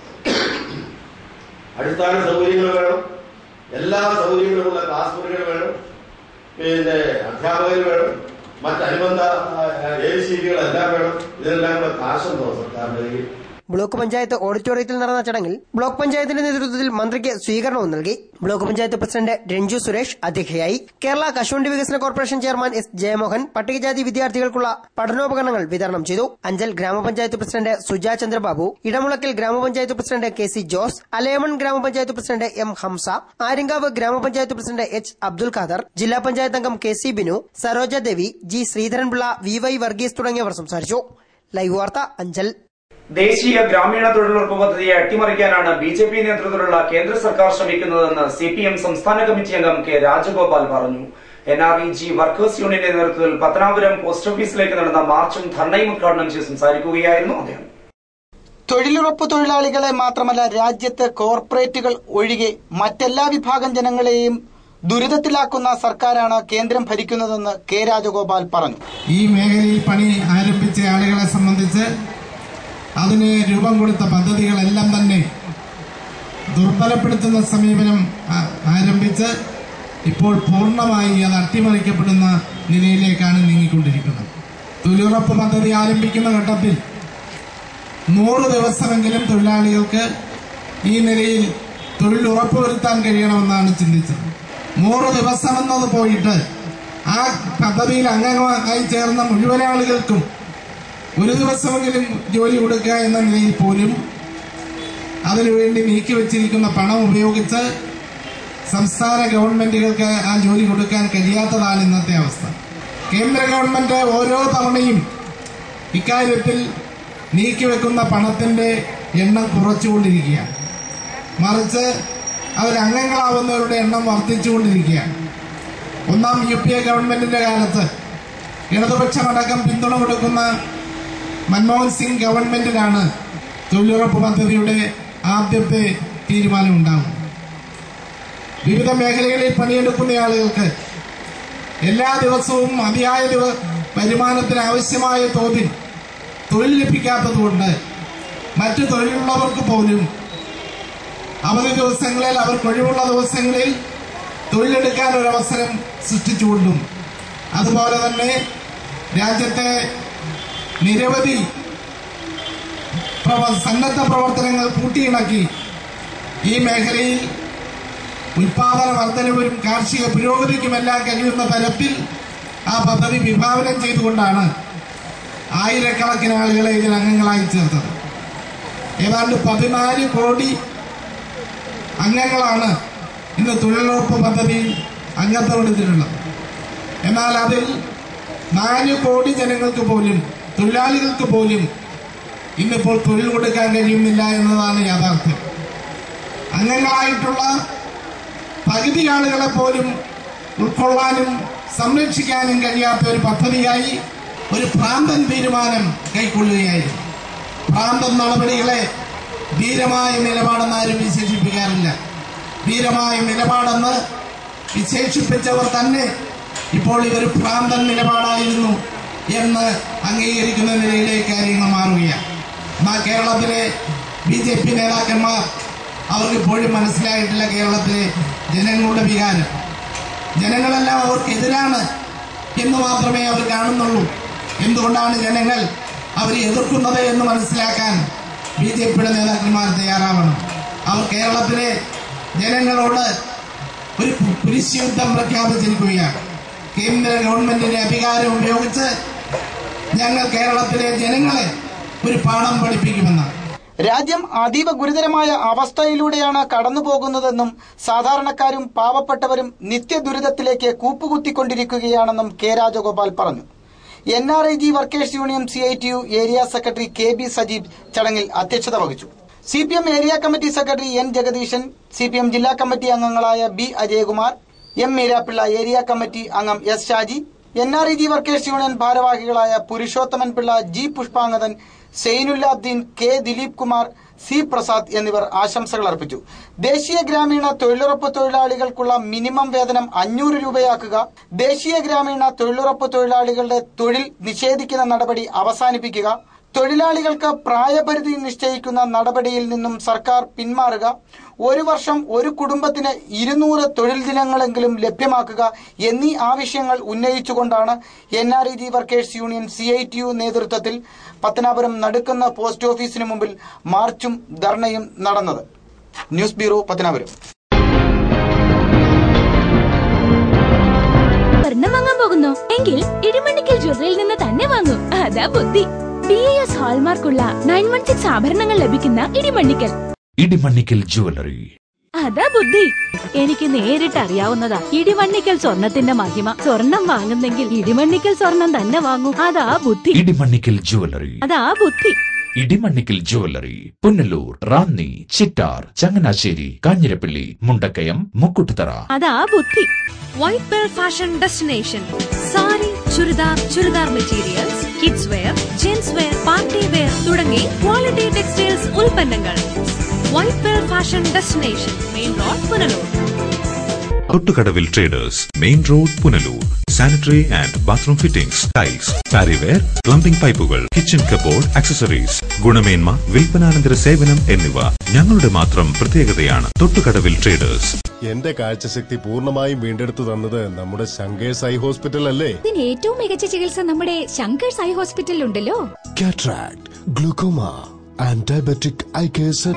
അടിസ്ഥാന സൗകര്യങ്ങൾ വേണം എല്ലാ സൗകര്യങ്ങളുമുള്ള ക്ലാസ് മുറികൾ വേണം പിന്നെ അധ്യാപകർ വേണം മറ്റനുബന്ധ എ സികളെല്ലാം വേണം ഇതിനെല്ലാം കൂടെ കാശുണ്ടോ സർക്കാരിന്റെ കയ്യിൽ ബ്ലോക്ക് പഞ്ചായത്ത് ഓഡിറ്റോറിയത്തിൽ നടന്ന ചടങ്ങിൽ ബ്ലോക്ക് പഞ്ചായത്തിന്റെ നേതൃത്വത്തിൽ മന്ത്രിക്ക് സ്വീകരണവും നൽകി ബ്ലോക്ക് പഞ്ചായത്ത് പ്രസിഡന്റ് രഞ്ജു സുരേഷ് അധ്യക്ഷയായി കേരള കശുവണ്ടി വികസന കോർപ്പറേഷൻ ചെയർമാൻ എസ് ജയമോഹൻ പട്ടികജാതി വിദ്യാർത്ഥികൾക്കുള്ള പഠനോപകരണങ്ങൾ വിതരണം ചെയ്തു അഞ്ചൽ ഗ്രാമപഞ്ചായത്ത് പ്രസിഡന്റ് സുജാ ചന്ദ്രബാബു ഇടമുളക്കൽ ഗ്രാമപഞ്ചായത്ത് president K C Jose Alayaman ഗ്രാമപഞ്ചായത്ത് പ്രസിഡന്റ് എം ഹംസ ആര്യങ്കാവ് ഗ്രാമപഞ്ചായത്ത് പ്രസിഡന്റ് എച്ച് അബ്ദുൽ ഖാദർ ജില്ലാ പഞ്ചായത്ത് അംഗം K C Binu Saroja Devi G Sreedharanpillai V Y Varghese തുടങ്ങിയവർ സംസാരിച്ചു ലൈവ് വാർത്ത അഞ്ചൽ ദേശീയ ഗ്രാമീണ തൊഴിലുറപ്പ് പദ്ധതിയെ അട്ടിമറിക്കാനാണ് ബി ജെ പി നേതൃത്വത്തിലുള്ള കേന്ദ്ര സർക്കാർ ശ്രമിക്കുന്നതെന്ന് സി പി എം സംസ്ഥാന കമ്മിറ്റി അംഗം കെ രാജഗോപാൽ പറഞ്ഞു N R E G workers യൂണിയന്റെ നേതൃത്വത്തിൽ പത്തനാപുരം പോസ്റ്റ് ഓഫീസിലേക്ക് നടന്ന മാർച്ചും ധർണയും ഉദ്ഘാടനം ചെയ്ത് സംസാരിക്കുകയായിരുന്നു അദ്ദേഹം തൊഴിലുറപ്പ് തൊഴിലാളികളെ മാത്രമല്ല രാജ്യത്തെ കോർപ്പറേറ്റുകൾ ഒഴികെ മറ്റെല്ലാ വിഭാഗം ജനങ്ങളെയും ദുരിതത്തിലാക്കുന്ന സർക്കാരാണ് കേന്ദ്രം ഭരിക്കുന്നതെന്ന് കെ രാജഗോപാൽ പറഞ്ഞു ഈ മേഖലയിൽ പണി ആരംഭിച്ച ആളുകളെ സംബന്ധിച്ച് അതിന് രൂപം കൊടുത്ത പദ്ധതികളെല്ലാം തന്നെ ദുർബലപ്പെടുത്തുന്ന സമീപനം ആ- ആരംഭിച്ച് ഇപ്പോൾ പൂർണ്ണമായി അത് അട്ടിമറിക്കപ്പെടുന്ന നിലയിലേക്കാണ് നീങ്ങിക്കൊണ്ടിരിക്കുന്നത് തൊഴിലുറപ്പ് പദ്ധതി ആരംഭിക്കുന്ന ഘട്ടത്തിൽ നൂറ് ദിവസമെങ്കിലും തൊഴിലാളികൾക്ക് ഈ നിലയിൽ തൊഴിൽ ഉറപ്പുവരുത്താൻ കഴിയണമെന്നാണ് ചിന്തിച്ചത് നൂറ് ദിവസമെന്നത് പോയിട്ട് ആ പദ്ധതിയിൽ അംഗമായി ചേർന്ന മുഴുവൻ ആളുകൾക്കും ഒരു ദിവസമെങ്കിലും ജോലി കൊടുക്കുക എന്ന നിലയിൽ പോലും അതിനുവേണ്ടി നീക്കിവെച്ചിരിക്കുന്ന പണം ഉപയോഗിച്ച് സംസ്ഥാന ഗവൺമെന്റുകൾക്ക് ആ ജോലി കൊടുക്കാൻ കഴിയാത്തതാണ് ഇന്നത്തെ അവസ്ഥ കേന്ദ്ര ഗവൺമെന്റ് ഓരോ തവണയും ഇക്കാര്യത്തിൽ നീക്കിവെക്കുന്ന പണത്തിന്റെ എണ്ണം കുറച്ചുകൊണ്ടിരിക്കുകയാണ് മറിച്ച് അവരംഗങ്ങളാവുന്നവരുടെ എണ്ണം വർദ്ധിച്ചുകൊണ്ടിരിക്കുകയാണ് ഒന്നാം യു പി എ ഗവൺമെന്റിന്റെ കാലത്ത് ഇടതുപക്ഷമടക്കം പിന്തുണ കൊടുക്കുന്ന മൻമോഹൻ സിംഗ് ഗവൺമെന്റിനാണ് തൊഴിലുറപ്പ് പദ്ധതിയുടെ ആദ്യത്തെ തീരുമാനം ഉണ്ടാകുന്നത് വിവിധ മേഖലകളിൽ പണിയെടുക്കുന്ന ആളുകൾക്ക് എല്ലാ ദിവസവും മതിയായ ദിവ വരുമാനത്തിന് ആവശ്യമായ തോതിൽ തൊഴിൽ ലഭിക്കാത്തതുകൊണ്ട് മറ്റു തൊഴിലുള്ളവർക്ക് പോലും അവധി ദിവസങ്ങളിൽ അവർക്ക് ഒഴിവുള്ള ദിവസങ്ങളിൽ തൊഴിലെടുക്കാൻ ഒരു അവസരം സൃഷ്ടിച്ചുകൊണ്ടും അതുപോലെ തന്നെ രാജ്യത്തെ നിരവധി പ്രവ- സന്നദ്ധ പ്രവർത്തനങ്ങൾ കൂട്ടിയിണക്കി ഈ മേഖലയിൽ ഉൽപാദന വർധനവിനും കാർഷിക പുരോഗതിക്കുമെല്ലാം കഴിയുന്ന തരത്തിൽ ആ പദ്ധതി വിഭാവനം ചെയ്തുകൊണ്ടാണ് ആയിരക്കണക്കിന് ആളുകളെ ഇതിൽ അംഗങ്ങളായി ചേർത്തത് ഏതാണ്ട് പതിനാല് കോടി അംഗങ്ങളാണ് ഇന്ന് തൊഴിലുറപ്പ് പദ്ധതിയിൽ അംഗത്വം എടുത്തിട്ടുള്ളത് എന്നാൽ അതിൽ നാല് കോടി ജനങ്ങൾക്ക് പോലും തൊഴിലാളികൾക്ക് പോലും ഇന്നിപ്പോൾ തൊഴിൽ കൊടുക്കാൻ കഴിയുന്നില്ല എന്നതാണ് യാഥാർത്ഥ്യം അംഗങ്ങളായിട്ടുള്ള പകുതി ആളുകളെ പോലും ഉൾക്കൊള്ളാനും സംരക്ഷിക്കാനും കഴിയാത്ത ഒരു പദ്ധതിയായി ഒരു ഭ്രാന്തൻ തീരുമാനം കൈക്കൊള്ളുകയായിരുന്നു ഭ്രാന്തൻ നടപടികളെ ധീരമായ നിലപാടെന്ന് ആരും വിശേഷിപ്പിക്കാറില്ല ധീരമായ നിലപാടെന്ന് വിശേഷിപ്പിച്ചവർ തന്നെ ഇപ്പോൾ ഇതൊരു ഭ്രാന്തൻ നിലപാടായിരുന്നു എന്ന് അംഗീകരിക്കുന്ന നിലയിലേക്ക് കാര്യങ്ങൾ മാറുകയാണ് എന്നാൽ കേരളത്തിലെ ബി ജെ പി നേതാക്കന്മാർ അവർക്ക് ഇപ്പോഴും മനസ്സിലായിട്ടില്ല കേരളത്തിലെ ജനങ്ങളുടെ വികാരം ജനങ്ങളെല്ലാം അവർക്കെതിരാണ് എന്ന് മാത്രമേ അവർ കാണുന്നുള്ളൂ എന്തുകൊണ്ടാണ് ജനങ്ങൾ അവരെ എതിർക്കുന്നത് എന്ന് മനസ്സിലാക്കാൻ ബി ജെ പിയുടെ നേതാക്കന്മാർ തയ്യാറാവണം അവർ കേരളത്തിലെ ജനങ്ങളോട് ഒരു കുരിശ് യുദ്ധം പ്രഖ്യാപിച്ചിരിക്കുകയാണ് കേന്ദ്ര ഗവൺമെന്റിന്റെ അധികാരം ഉപയോഗിച്ച് ഞങ്ങൾ കേരളത്തിലെ ജനങ്ങളെ ഒരു പാഠം പഠിപ്പിക്കുമെന്നാണ് രാജ്യം അതീവ ഗുരുതരമായ അവസ്ഥയിലൂടെയാണ് കടന്നു പോകുന്നതെന്നും സാധാരണക്കാരും പാവപ്പെട്ടവരും നിത്യദുരിതത്തിലേക്ക് കൂപ്പുകുത്തിക്കൊണ്ടിരിക്കുകയാണെന്നും കെ രാജഗോപാൽ പറഞ്ഞു N R I G workers union C I T U area secretary K B Sajeeb ചടങ്ങിൽ അധ്യക്ഷത വഹിച്ചു C P M area committee secretary N Jagadeesan C P M ജില്ലാ കമ്മിറ്റി അംഗങ്ങളായ B Ajayakumar M Meerapillai area committee അംഗം S Shaji N R E G workers union ഭാരവാഹികളായ Purushothaman Pillai G Pushpangadan Sainulladeen K Dileep Kumar C Prasad എന്നിവർ ആശംസകൾ അർപ്പിച്ചു ദേശീയ ഗ്രാമീണ തൊഴിലുറപ്പ് തൊഴിലാളികൾക്കുള്ള മിനിമം വേതനം അഞ്ഞൂറ് രൂപയാക്കുക ദേശീയ ഗ്രാമീണ തൊഴിലുറപ്പ് തൊഴിലാളികളുടെ തൊഴിൽ നിഷേധിക്കുന്ന നടപടി അവസാനിപ്പിക്കുക തൊഴിലാളികൾക്ക് പ്രായപരിധി നിശ്ചയിക്കുന്ന നടപടിയിൽ നിന്നും സർക്കാർ പിന്മാറുക ഒരു വർഷം ഒരു കുടുംബത്തിന് ഇരുന്നൂറ് തൊഴിൽ ദിനങ്ങളെങ്കിലും ലഭ്യമാക്കുക എന്നീ ആവശ്യങ്ങൾ ഉന്നയിച്ചുകൊണ്ടാണ് N R E G workers union C I T U നേതൃത്വത്തിൽ പത്തനാപുരം നടുക്കുന്ന പോസ്റ്റ് ഓഫീസിന് മുമ്പിൽ മാർച്ചും ധർണയും നടന്നത് ന്യൂസ് ബ്യൂറോ പത്തനാപുരം സ്വർണം വാങ്ങാൻ പോകുന്നു എങ്കിൽ ഇടിമണ്ണിക്കൽ ജ്വല്ലറിയിൽ നിന്ന് തന്നെ വാങ്ങൂ അതാ ബുദ്ധി ബി എ എസ് ഹാൾമാർക്കുള്ള നയൻ വൺ സിക്സ് ആഭരണങ്ങൾ ലഭിക്കുന്ന ഇടിമണ്ണിക്കൽ ഇടിമണ്ണിക്കൽ ജുവലറി അതാ ബുദ്ധി എനിക്ക് നേരിട്ട് അറിയാവുന്നതാ ഇടിമണ്ണിക്കൽ സ്വർണത്തിന്റെ മഹിമ സ്വർണം വാങ്ങുന്നെങ്കിൽ ഇടിമണ്ണിക്കൽ സ്വർണം തന്നെ വാങ്ങൂ അതാ ബുദ്ധി ഇടിമണ്ണിക്കൽ ജുവലറി അതാ ബുദ്ധി ഇടിമണ്ണിക്കൽ ജുവലറി പുനലൂർ റാന്നി ചിറ്റാർ ചങ്ങനാശ്ശേരി കാഞ്ഞിരപ്പള്ളി മുണ്ടക്കയം മുക്കുട്ടുതറ അതാ ബുദ്ധി വൈറ്റ് പെൽ fashion destination sari churidar churidar materials kids wear gents wear party wear തുടങ്ങി ക്വാളിറ്റി ടെക്സ്റ്റൈൽസ് ഉൽപ്പന്നങ്ങൾ വൈറ്റ് പെൽ fashion destination main road Punalur തൊട്ടുകടവിൽ traders main road Punalur sanitary and bathroom fittings tiles Parryware plumbing പൈപ്പുകൾ കിച്ചൺ കബോർഡ് ആക്സസറീസ് ഗുണമേന്മ വിൽപ്പനാനന്തര സേവനം എന്നിവ ഞങ്ങളുടെ മാത്രം പ്രത്യേകതയാണ് തൊട്ടുകടവിൽ ട്രേഡേഴ്സ് എന്റെ കാഴ്ചശക്തി പൂർണ്ണമായും വീണ്ടെടുത്തു തന്നത് നമ്മുടെ ശങ്കേഴ്സ് ഐ ഹോസ്പിറ്റൽ അല്ലേ ഇതിന് ഏറ്റവും മികച്ച ചികിത്സ നമ്മുടെ ശങ്കേഴ്സ് ഐ ഹോസ്പിറ്റലിൽ ഉണ്ടല്ലോ cataract glaucoma and diabetic eye case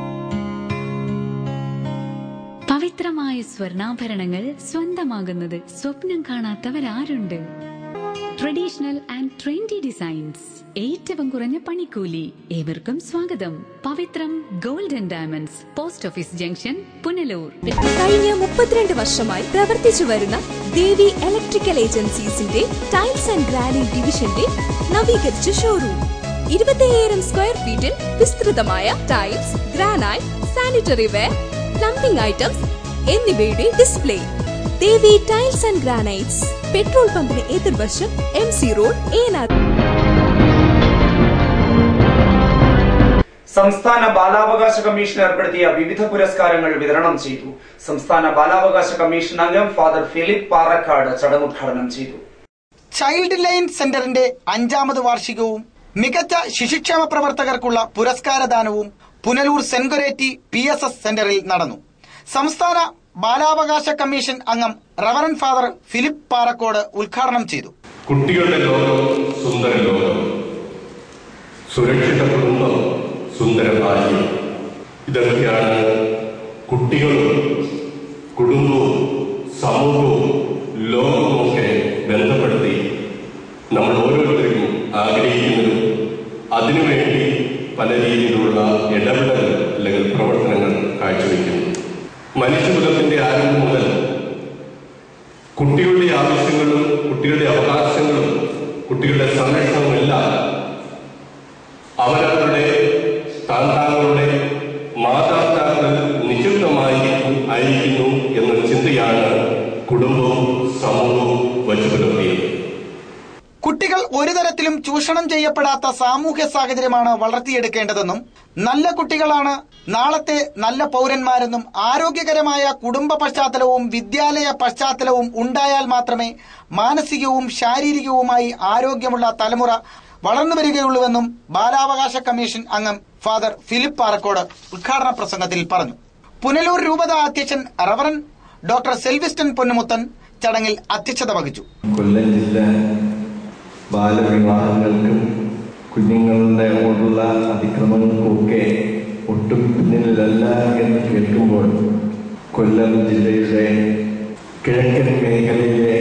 പവിത്രമായ സ്വർണ്ണാഭരണങ്ങൾ സ്വന്തമാകുന്നത് സ്വപ്നം കാണാത്തവരാരുണ്ട് ട്രഡീഷണൽ ആൻഡ് ട്രെൻഡി ഡിസൈൻസ് ഏറ്റവും കുറഞ്ഞ പണിക്കൂലി ഏവർക്കും സ്വാഗതം Pavithram golden diamonds post office junction Punalur കഴിഞ്ഞ മുപ്പത്തിരണ്ട് വർഷമായി പ്രവർത്തിച്ചു വരുന്ന ദേവി ഇലക്ട്രിക്കൽ ഏജൻസീസിന്റെ ടൈൽസ് ആൻഡ് ഗ്രാനൈറ്റ് ഡിവിഷന്റെ നവീകരിച്ച ഷോറൂം ഇരുപത്തിയ്യായിരം സ്ക്വയർ ഫീറ്റിൽ വിസ്തൃതമായ tiles granite sanitary ware plumbing items എന്നിവയുടെ display Devi tiles and granites petrol പമ്പിന് എതിർവശം എം സി റോഡ് ഏനാട് സംസ്ഥാന ബാലാവകാശ കമ്മീഷൻ ഏർപ്പെടുത്തിയ വിവിധ പുരസ്കാരങ്ങൾ വിതരണം ചെയ്തു സംസ്ഥാന ബാലാവകാശ കമ്മീഷൻ അംഗം ഫാദർ ഫിലിപ്പ് പാറക്കാട് ചടങ്ങ് ഉദ്ഘാടനം ചെയ്തു ചൈൽഡ് ലൈൻ സെന്ററിന്റെ അഞ്ചാമത് വാർഷികവും മികച്ച ശിശുക്ഷേമ പ്രവർത്തകർക്കുള്ള പുരസ്കാരദാനവും പുനലൂർ സെൻഗൊരേറ്റി പി എസ് എസ് സെന്ററിൽ നടന്നു സംസ്ഥാന ബാലാവകാശ കമ്മീഷൻ അംഗം റവറൻ ഫാദർ ഫിലിപ്പ് പാറക്കോട് ഉദ്ഘാടനം ചെയ്തു കുട്ടികളുടെ ലോകം സുന്ദര ലോകം സുരക്ഷിത കുടുംബം സുന്ദര ബാല്യം ഇതൊക്കെയാണ് കുട്ടികളും കുടുംബവും സമൂഹവും ലോകവുമൊക്കെ ബന്ധപ്പെടുത്തി നമ്മൾ ഓരോരുത്തരും ആഗ്രഹിക്കുന്നതും അതിനുവേണ്ടി പല രീതിയിലുള്ള ഇടപെടൽ അല്ലെങ്കിൽ പ്രവർത്തനങ്ങൾ കാഴ്ചവെക്കുന്നു മനുഷ്യകുലത്തിന്റെ ആരംഭം മുതൽ കുട്ടികളുടെ ആവശ്യങ്ങളും കുട്ടികളുടെ അവകാശങ്ങളും കുട്ടികളുടെ സംരക്ഷണവും എല്ലാം അവരവരുടെ സ്ഥാനങ്ങളുടെ മാതാപിതാക്കൾ നിശബ്ദമായി ആയിരിക്കുന്നു എന്ന ചിന്തയാണ് കുടുംബവും സമൂഹവും വച്ചുപുലർത്തിയത് കുട്ടികൾ ഒരു തരത്തിലും ചൂഷണം ചെയ്യപ്പെടാത്ത സാമൂഹ്യ സാഹചര്യമാണ് വളർത്തിയെടുക്കേണ്ടതെന്നും നല്ല കുട്ടികളാണ് നാളത്തെ നല്ല പൗരന്മാരെന്നും ആരോഗ്യകരമായ കുടുംബ പശ്ചാത്തലവും വിദ്യാലയ പശ്ചാത്തലവും ഉണ്ടായാൽ മാത്രമേ മാനസികവും ശാരീരികവുമായി ആരോഗ്യമുള്ള തലമുറ വളർന്നു വരികയുള്ളൂവെന്നും ബാലാവകാശ കമ്മീഷൻ അംഗം ഫാദർ ഫിലിപ്പ് പാറക്കോട് ഉദ്ഘാടന പ്രസംഗത്തിൽ പറഞ്ഞു പുനലൂർ രൂപത അധ്യക്ഷൻ റവറൻ ഡോക്ടർ സെൽവിസ്റ്റൻ പൊന്നുമുത്തൻ ചടങ്ങിൽ അധ്യക്ഷത വഹിച്ചു കൊല്ലം ജില്ല ബാലവിവാഹങ്ങൾക്കും കുഞ്ഞുങ്ങളുടെ ഓടുള്ള അതിക്രമങ്ങൾക്കുമൊക്കെ ഒട്ടും പിന്നിലല്ല എന്ന് കേൾക്കുമ്പോൾ കൊല്ലം ജില്ലയുടെ കിഴക്കൻ മേഖലയിലെ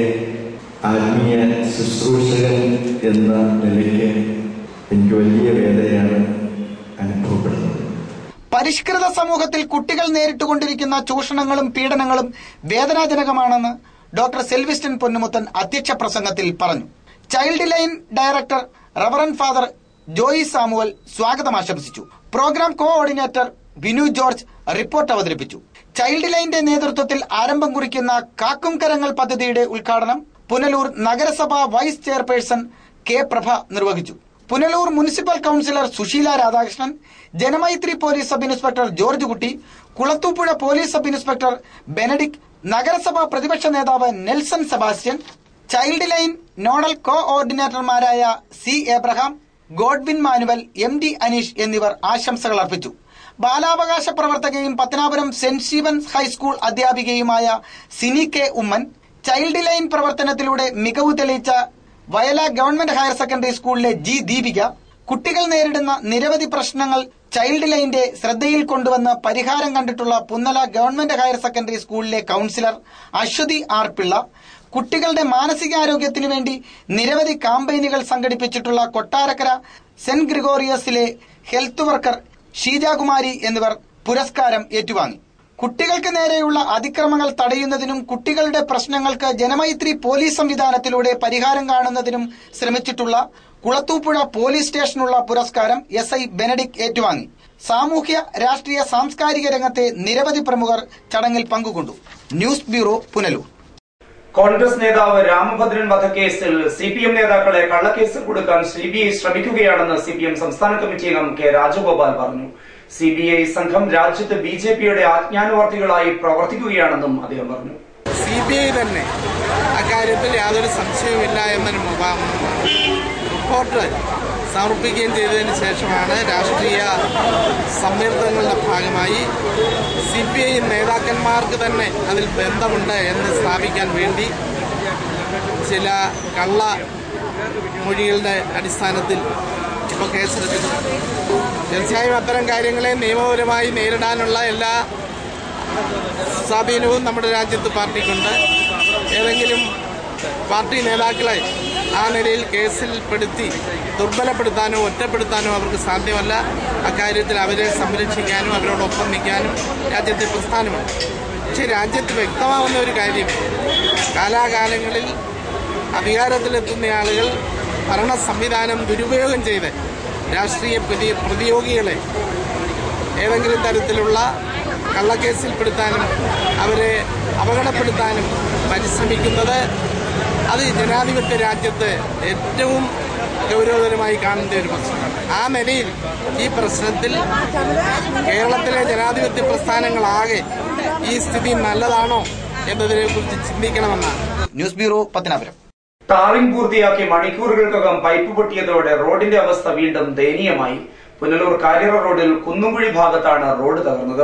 ആത്മീയ ശുശ്രൂഷകൻ എന്ന നിലയ്ക്ക് എനിക്ക് വലിയ വേദനയാണ് അനുഭവപ്പെടുന്നത് പരിഷ്കൃത സമൂഹത്തിൽ കുട്ടികൾ നേരിട്ടുകൊണ്ടിരിക്കുന്ന ചൂഷണങ്ങളും പീഡനങ്ങളും വേദനാജനകമാണെന്ന് ഡോക്ടർ സെൽവിസ്റ്റൻ പൊന്നുമുത്തൻ അധ്യക്ഷ പ്രസംഗത്തിൽ പറഞ്ഞു child line director reverend father Joy Samuel സ്വാഗതം ആശംസിച്ചു programme coordinator Binu George report അവതരിപ്പിച്ചു ചൈൽഡ് ലൈന്റെ നേതൃത്വത്തിൽ ആരംഭം കുറിക്കുന്ന കാക്കും കരങ്ങൾ പദ്ധതിയുടെ ഉദ്ഘാടനം പുനലൂർ നഗരസഭ വൈസ് ചെയർപേഴ്സൺ കെ പ്രഭ നിർവഹിച്ചു Punalur municipal councillor Susheela Radhakrishnan Janamaithri police sub inspector Georgekutty Kulathupuzha police sub inspector Benedict നഗരസഭാ പ്രതിപക്ഷ നേതാവ് Nelson Sebastian child line nodal co ഓർഡിനേറ്റർമാരായ C Abraham Godwin Manuel M D Aneesh എന്നിവർ ആശംസകൾ അർപ്പിച്ചു ബാലാവകാശ പ്രവർത്തകയും പത്തനാപുരം സെന്റ് സ്റ്റീവൻസ് ഹൈസ്കൂൾ അധ്യാപികയുമായ Sini K Oommen child line പ്രവർത്തനത്തിലൂടെ മികവ് തെളിയിച്ച വയല ഗവൺമെന്റ് ഹയർ സെക്കൻഡറി സ്കൂളിലെ ജി ദീപിക കുട്ടികൾ നേരിടുന്ന നിരവധി പ്രശ്നങ്ങൾ ചൈൽഡ് ലൈന്റെ ശ്രദ്ധയിൽ കൊണ്ടുവന്ന് പരിഹാരം കണ്ടിട്ടുള്ള പുന്നല ഗവൺമെന്റ് ഹയർ സെക്കൻഡറി സ്കൂളിലെ കൌൺസിലർ അശ്വതി ആർ പിള്ള കുട്ടികളുടെ മാനസികാരോഗ്യത്തിനു വേണ്ടി നിരവധി കാമ്പയിനുകൾ സംഘടിപ്പിച്ചിട്ടുള്ള കൊട്ടാരക്കര സെന്റ് ഗ്രിഗോറിയസിലെ ഹെൽത്ത് വർക്കർ ഷീജാകുമാരി എന്നിവർ പുരസ്കാരം ഏറ്റുവാങ്ങി കുട്ടികൾക്ക് നേരെയുള്ള അതിക്രമങ്ങൾ തടയുന്നതിനും കുട്ടികളുടെ പ്രശ്നങ്ങൾക്ക് ജനമൈത്രി പോലീസ് സംവിധാനത്തിലൂടെ പരിഹാരം കാണുന്നതിനും ശ്രമിച്ചിട്ടുള്ള കുളത്തൂപ്പുഴ പോലീസ് സ്റ്റേഷനുള്ള പുരസ്കാരം എസ് ഐ ബെനഡിക് ഏറ്റുവാങ്ങി സാമൂഹ്യ രാഷ്ട്രീയ സാംസ്കാരിക രംഗത്തെ നിരവധി പ്രമുഖർ ചടങ്ങിൽ പങ്കുകൊണ്ടു ന്യൂസ് ബ്യൂറോ പുനലൂർ കോൺഗ്രസ് നേതാവ് രാമഭദ്രൻ വധക്കേസിൽ സി പി എം നേതാക്കളെ കള്ളക്കേസിൽ കൊടുക്കാൻ സി ബി ഐ ശ്രമിക്കുകയാണെന്ന് സി പി എം സംസ്ഥാന കമ്മിറ്റി അംഗം കെ രാജഗോപാൽ പറഞ്ഞു സി ബി ഐ സംഘം രാജ്യത്ത് ബി ജെ പിയുടെ ആജ്ഞാനുവർത്തികളായി പ്രവർത്തിക്കുകയാണെന്നും അദ്ദേഹം പറഞ്ഞു സി ബി ഐ തന്നെ അക്കാര്യത്തിൽ യാതൊരു സംശയവുമില്ല എന്ന റിപ്പോർട്ട് സമർപ്പിക്കുകയും ചെയ്തതിന് ശേഷമാണ് രാഷ്ട്രീയ സമ്മർദ്ദങ്ങളുടെ ഭാഗമായി സി പി ഐ നേതാക്കന്മാർക്ക് തന്നെ അതിൽ ബന്ധമുണ്ട് എന്ന് സ്ഥാപിക്കാൻ വേണ്ടി ചില കള്ള മൊഴികളുടെ അടിസ്ഥാനത്തിൽ ഇപ്പോൾ കേസെടുത്തിട്ടുണ്ട് തീർച്ചയായും അത്തരം കാര്യങ്ങളെ നിയമപരമായി നേരിടാനുള്ള എല്ലാ സ്വാധീനവും നമ്മുടെ രാജ്യത്ത് പാർട്ടിക്കുണ്ട് ഏതെങ്കിലും പാർട്ടി നേതാക്കളെ ആ നിലയിൽ കേസിൽപ്പെടുത്തി ദുർബലപ്പെടുത്താനോ ഒറ്റപ്പെടുത്താനോ അവർക്ക് സാധ്യമല്ല അക്കാര്യത്തിൽ അവരെ സംരക്ഷിക്കാനും അവരോടൊപ്പം നിൽക്കാനും രാജ്യത്തെ പ്രസ്ഥാനമുണ്ട് പക്ഷേ രാജ്യത്ത് വ്യക്തമാവുന്ന ഒരു കാര്യം കാലാകാലങ്ങളിൽ അധികാരത്തിലെത്തുന്ന ആളുകൾ ഭരണ സംവിധാനം ദുരുപയോഗം ചെയ്ത് രാഷ്ട്രീയ പ്രതി പ്രതിയോഗികളെ ഏതെങ്കിലും തരത്തിലുള്ള കള്ളക്കേസിൽപ്പെടുത്താനും അവരെ അപകടപ്പെടുത്താനും പരിശ്രമിക്കുന്നത് അത് ജനാധിപത്യ രാജ്യത്ത് ഏറ്റവും ഗൗരവതരമായി കാണേണ്ട ഒരു പ്രശ്നമാണ് ആ നിലയിൽ ഈ പ്രശ്നത്തിൽ കേരളത്തിലെ ജനാധിപത്യ പ്രസ്ഥാനങ്ങളാകെ ഈ സ്ഥിതി നല്ലതാണോ എന്നതിനെ കുറിച്ച് ചിന്തിക്കണമെന്നാണ് ന്യൂസ് ബ്യൂറോ പത്തനാപുരം ടാറിംഗ് പൂർത്തിയാക്കി മണിക്കൂറുകൾക്കകം പൈപ്പ് പൊട്ടിയതോടെ റോഡിന്റെ അവസ്ഥ വീണ്ടും ദയനീയമായി പുനലൂർ കാര്യറ റോഡിൽ കുന്നുംകുഴി ഭാഗത്താണ് റോഡ് തകർന്നത്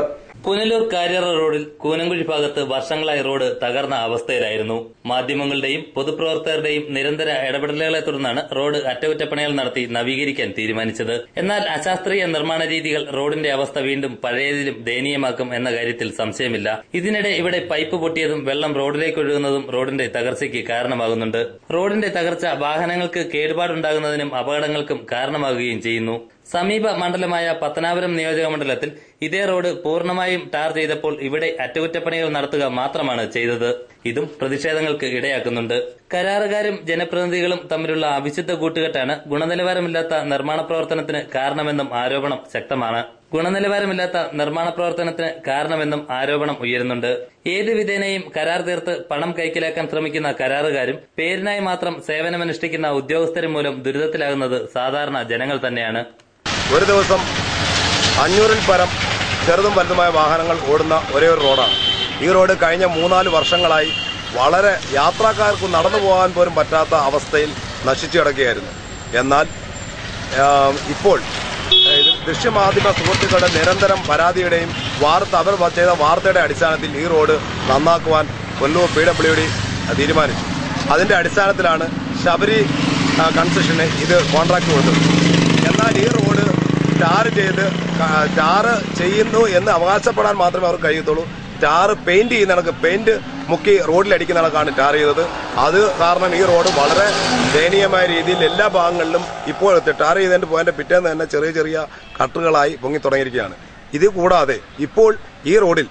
പുനലൂർ കാര്യറ റോഡിൽ കൂനങ്കുഴി ഭാഗത്ത് വർഷങ്ങളായി റോഡ് തകർന്ന അവസ്ഥയിലായിരുന്നു മാധ്യമങ്ങളുടെയും പൊതുപ്രവർത്തകരുടെയും നിരന്തര ഇടപെടലുകളെ തുടർന്നാണ് റോഡ് അറ്റകുറ്റപ്പണികൾ നടത്തി നവീകരിക്കാൻ തീരുമാനിച്ചത് എന്നാൽ അശാസ്ത്രീയ നിർമ്മാണ രീതികൾ റോഡിന്റെ അവസ്ഥ വീണ്ടും പഴയതിലും ദയനീയമാക്കും എന്ന കാര്യത്തിൽ സംശയമില്ല ഇതിനിടെ ഇവിടെ പൈപ്പ് പൊട്ടിയതും വെള്ളം റോഡിലേക്ക് ഒഴുകുന്നതും റോഡിന്റെ തകർച്ചയ്ക്ക് കാരണമാകുന്നുണ്ട് റോഡിന്റെ തകർച്ച വാഹനങ്ങൾക്ക് കേടുപാടുണ്ടാകുന്നതിനും അപകടങ്ങൾക്കും കാരണമാകുകയും ചെയ്യുന്നു സമീപ മണ്ഡലമായ പത്തനാപുരം നിയോജക മണ്ഡലത്തിൽ ഇതേ റോഡ് പൂർണ്ണമായും ടാർ ചെയ്തപ്പോൾ ഇവിടെ അറ്റകുറ്റപ്പണികൾ നടത്തുക മാത്രമാണ് ചെയ്തത് ഇതും പ്രതിഷേധങ്ങൾക്ക് ഇടയാക്കുന്നുണ്ട് കരാറുകാരും ജനപ്രതിനിധികളും തമ്മിലുള്ള അവിശുദ്ധ കൂട്ടുകെട്ടാണ് ഗുണനിലവാരമില്ലാത്ത നിർമ്മാണ പ്രവർത്തനത്തിന് കാരണമെന്നും ആരോപണം ശക്തമാണ് ഗുണനിലവാരമില്ലാത്ത നിർമ്മാണ പ്രവർത്തനത്തിന് കാരണമെന്നും ആരോപണം ഉയരുന്നുണ്ട് ഏത് വിധേനയും കരാർ തീർത്ത് പണം കൈക്കലാക്കാൻ ശ്രമിക്കുന്ന കരാറുകാരും പേരിനായി മാത്രം സേവനമനുഷ്ഠിക്കുന്ന ഉദ്യോഗസ്ഥരും മൂലം ദുരിതത്തിലാകുന്നത് സാധാരണ ജനങ്ങൾ തന്നെയാണ് ഒരു ദിവസം അഞ്ഞൂറിൽ പരം ചെറുതും വലുതുമായ വാഹനങ്ങൾ ഓടുന്ന ഒരേ ഒരു റോഡാണ് ഈ റോഡ് കഴിഞ്ഞ മൂന്നാല് വർഷങ്ങളായി വളരെ യാത്രക്കാർക്ക് നടന്നു പോകാൻ പോലും പറ്റാത്ത അവസ്ഥയിൽ നശിച്ചു കിടക്കുകയായിരുന്നു എന്നാൽ ആ, ഇപ്പോൾ ഇത് ദൃശ്യമാധ്യമ സുഹൃത്തുക്കളുടെ നിരന്തരം പരാതിയുടെയും വാർത്ത അവർ ചെയ്ത വാർത്തയുടെ അടിസ്ഥാനത്തിൽ ഈ റോഡ് നന്നാക്കുവാൻ കൊല്ലൂർ പി ഡബ്ല്യു ഡി തീരുമാനിച്ചു അതിന്റെ അടിസ്ഥാനത്തിലാണ് ശബരി ആ, കൺസെഷന് ഇത് കോൺട്രാക്ട് കൊടുത്തത് എന്നാൽ ഈ റോഡ് ടാർ ചെയ്ത് ക- ടാർ ചെയ്യുന്നു എന്ന് അവകാശപ്പെടാൻ മാത്രമേ അവർക്ക് കഴിയത്തുള്ളൂ ടാർ പെയിന്റ് ചെയ്യുന്ന കണക്ക് പെയിന്റ് മുക്കി റോഡിൽ അടിക്കുന്ന കണക്കാണ് ടാർ ചെയ്തത് അത് കാരണം ഈ റോഡ് വളരെ ദയനീയമായ രീതിയിൽ എല്ലാ ഭാഗങ്ങളിലും ഇപ്പോഴത്തെ ടാർ ചെയ്തതിന്റെ പോയിന്റ് പിറ്റേന്ന് തന്നെ ചെറിയ ചെറിയ കട്ടുകളായി പൊങ്ങി തുടങ്ങിയിരിക്കുകയാണ് ഇത് കൂടാതെ ഇപ്പോൾ ഈ റോഡിൽ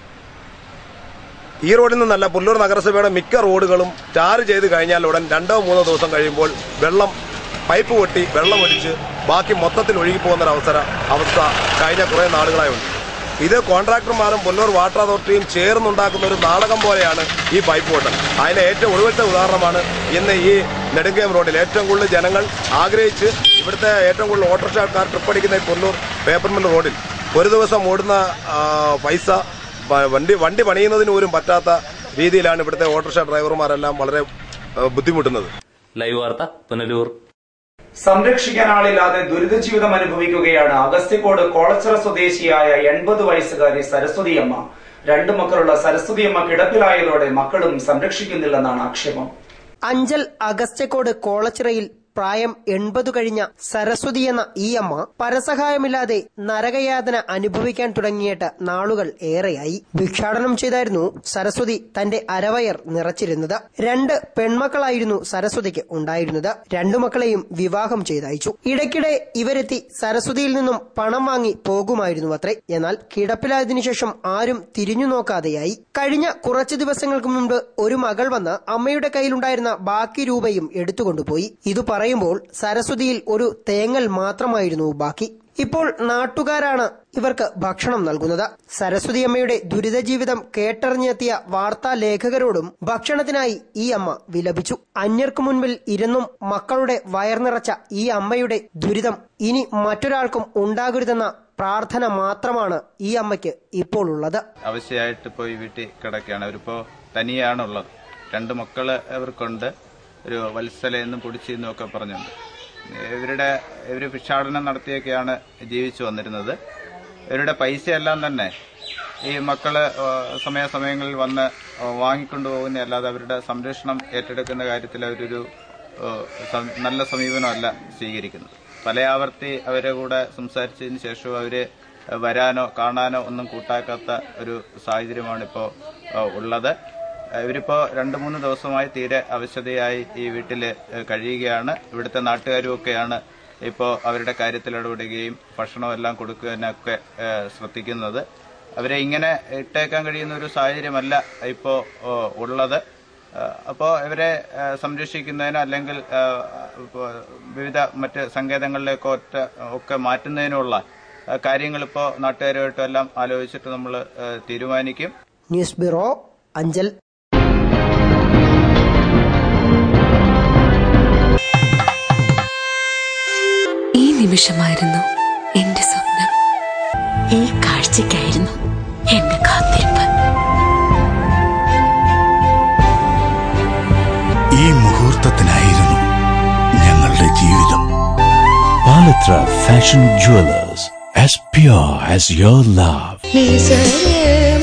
ഈ റോഡിൽ നിന്നല്ല പുല്ലൂർ നഗരസഭയുടെ മിക്ക റോഡുകളും ടാർ ചെയ്ത് കഴിഞ്ഞാൽ ഉടൻ രണ്ടോ മൂന്നോ ദിവസം കഴിയുമ്പോൾ വെള്ളം പൈപ്പ് പൊട്ടി വെള്ളം ഒലിച്ച് ബാക്കി മൊത്തത്തിൽ ഒഴുകി പോകുന്ന ഒരു അവസര അവസ്ഥ കഴിഞ്ഞ കുറേ നാളുകളായി ഉണ്ട് ഇത് കോൺട്രാക്ടർമാരും പുല്ലൂർ വാട്ടർ അതോറിറ്റിയും ചേർന്നുണ്ടാക്കുന്ന ഒരു നാടകം പോലെയാണ് ഈ പൈപ്പ് പൊട്ടൽ അതിന്റെ ഏറ്റവും ഒടുവിലത്തെ ഉദാഹരണമാണ് ഇന്ന് ഈ നെടുങ്കയം റോഡിൽ ഏറ്റവും കൂടുതൽ ജനങ്ങൾ ആഗ്രഹിച്ച് ഇവിടുത്തെ ഏറ്റവും കൂടുതൽ ഓട്ടോറിക്ഷക്കാർ ട്രിപ്പ് അടിക്കുന്ന ഈ പുല്ലൂർ പേപ്പർ മിൽ റോഡിൽ ഒരു ദിവസം ഓടുന്ന ആ, പൈസ വ- വണ്ടി വണ്ടി പണിയുന്നതിന് പോലും പറ്റാത്ത രീതിയിലാണ് ഇവിടുത്തെ ഓട്ടോറിക്ഷ ഡ്രൈവർമാരെല്ലാം വളരെ ആ, ബുദ്ധിമുട്ടുന്നത് ലൈവ് വാർത്ത പുനലൂർ സംരക്ഷിക്കാൻ ആളില്ലാതെ ദുരിത ജീവിതം അനുഭവിക്കുകയാണ് അഗസ്ത്യക്കോട് കോളച്ചിറ സ്വദേശിയായ എൺപത് വയസ്സുകാരി സരസ്വതിയമ്മ രണ്ടു മക്കളുള്ള സരസ്വതിയമ്മ കിടപ്പിലായതോടെ മക്കളും സംരക്ഷിക്കുന്നില്ലെന്നാണ് ആക്ഷേപം അഞ്ചൽ അഗസ്റ്റ്യക്കോട് കോളച്ചിറയിൽ പ്രായം എൺപത് കഴിഞ്ഞ സരസ്വതി എന്ന ഈ അമ്മ പരസഹായമില്ലാതെ നരകയാതന അനുഭവിക്കാൻ തുടങ്ങിയിട്ട് നാളുകൾ ഏറെയായി ഭിക്ഷാടനം ചെയ്തായിരുന്നു സരസ്വതി തന്റെ അരവയർ നിറച്ചിരുന്നത് രണ്ട് പെൺമക്കളായിരുന്നു സരസ്വതിക്ക് ഉണ്ടായിരുന്നത് രണ്ടു മക്കളെയും വിവാഹം ചെയ്തയച്ചു ഇടയ്ക്കിടെ ഇവരെത്തി സരസ്വതിയിൽ നിന്നും പണം വാങ്ങി പോകുമായിരുന്നു അത്രേ എന്നാൽ കിടപ്പിലായതിനു ശേഷം ആരും തിരിഞ്ഞു നോക്കാതെയായി കഴിഞ്ഞ കുറച്ചു ദിവസങ്ങൾക്ക് മുൻപ് ഒരു മകൾ വന്ന് അമ്മയുടെ കയ്യിലുണ്ടായിരുന്ന ബാക്കി രൂപയും എടുത്തുകൊണ്ടുപോയി ഇത് പറയുമ്പോൾ സരസ്വതിയിൽ ഒരു തേങ്ങൽ മാത്രമായിരുന്നു ബാക്കി ഇപ്പോൾ നാട്ടുകാരാണ് ഇവർക്ക് ഭക്ഷണം നൽകുന്നത് സരസ്വതി അമ്മയുടെ ദുരിത ജീവിതം കേട്ടറിഞ്ഞെത്തിയ വാർത്താ ലേഖകരോടും ഭക്ഷണത്തിനായി ഈ അമ്മ വിലപിച്ചു അന്യർക്കു മുൻപിൽ ഇരുന്നും മക്കളുടെ വയർ നിറച്ച ഈ അമ്മയുടെ ദുരിതം ഇനി മറ്റൊരാൾക്കും ഉണ്ടാകരുതെന്ന പ്രാർത്ഥന മാത്രമാണ് ഈ അമ്മയ്ക്ക് ഇപ്പോൾ ഉള്ളത് അവശയായിട്ട് പോയി വീട്ടിൽ കിടക്കുകയാണ് അവരിപ്പോ തനിയാണുള്ളത് രണ്ട് മക്കള് അവർക്കുണ്ട് ഒരു വത്സല എന്നും പൊടിച്ചെന്നും ഒക്കെ പറഞ്ഞുണ്ട് ഇവരുടെ ഇവര് ഭിക്ഷാടനം നടത്തിയൊക്കെയാണ് ജീവിച്ചു വന്നിരുന്നത് ഇവരുടെ പൈസയെല്ലാം തന്നെ ഈ മക്കള് ഏഹ്, സമയാസമയങ്ങളിൽ വന്ന് വാങ്ങിക്കൊണ്ടു പോകുന്ന അല്ലാതെ അവരുടെ സംരക്ഷണം ഏറ്റെടുക്കുന്ന കാര്യത്തിൽ അവരൊരു ഏഹ്, സം- നല്ല സമീപനമല്ല സ്വീകരിക്കുന്നത് പല ആവർത്തി അവരെ കൂടെ സംസാരിച്ചതിന് ശേഷം അവര് വരാനോ കാണാനോ ഒന്നും കൂട്ടാക്കാത്ത ഒരു സാഹചര്യമാണ് ഇപ്പോൾ ഉള്ളത് ഇവരിപ്പോ രണ്ടു മൂന്ന് ദിവസമായി തീരെ അവശതയായി ഈ വീട്ടില് ഏഹ്, കഴിയുകയാണ് ഇവിടുത്തെ നാട്ടുകാരും ഒക്കെയാണ് ഇപ്പോൾ അവരുടെ കാര്യത്തിൽ ഇടപെടുകയും ഭക്ഷണമെല്ലാം കൊടുക്കാനൊക്കെ ഏഹ്, ശ്രദ്ധിക്കുന്നത് അവരെ ഇങ്ങനെ ഇട്ടേക്കാൻ കഴിയുന്ന ഒരു സാഹചര്യമല്ല ഇപ്പോൾ ഏഹ്, ഉള്ളത് അപ്പോൾ ഇവരെ ഏഹ്, സംരക്ഷിക്കുന്നതിനോ അല്ലെങ്കിൽ ഏഹ്, ഇപ്പോ വിവിധ മറ്റ് സങ്കേതങ്ങളിലേക്കോ ഒറ്റ ഒക്കെ മാറ്റുന്നതിനുള്ള ഏഹ്, കാര്യങ്ങളിപ്പോൾ നാട്ടുകാരുമായിട്ടും എല്ലാം ആലോചിച്ചിട്ട് നമ്മൾ തീരുമാനിക്കും ന്യൂസ് ബ്യൂറോ അഞ്ചൽ ഈ നിമിഷമായിരുന്നു എന്റെ സ്വപ്നം ഈ കാഴ്ചയ്ക്കായിരുന്നു എന്റെ കാത്തിരിപ്പ് ഈ മുഹൂർത്തത്തിനായിരുന്നു ഞങ്ങളുടെ ജീവിതം Palathra fashion jewellers as pure as your love നിസരേ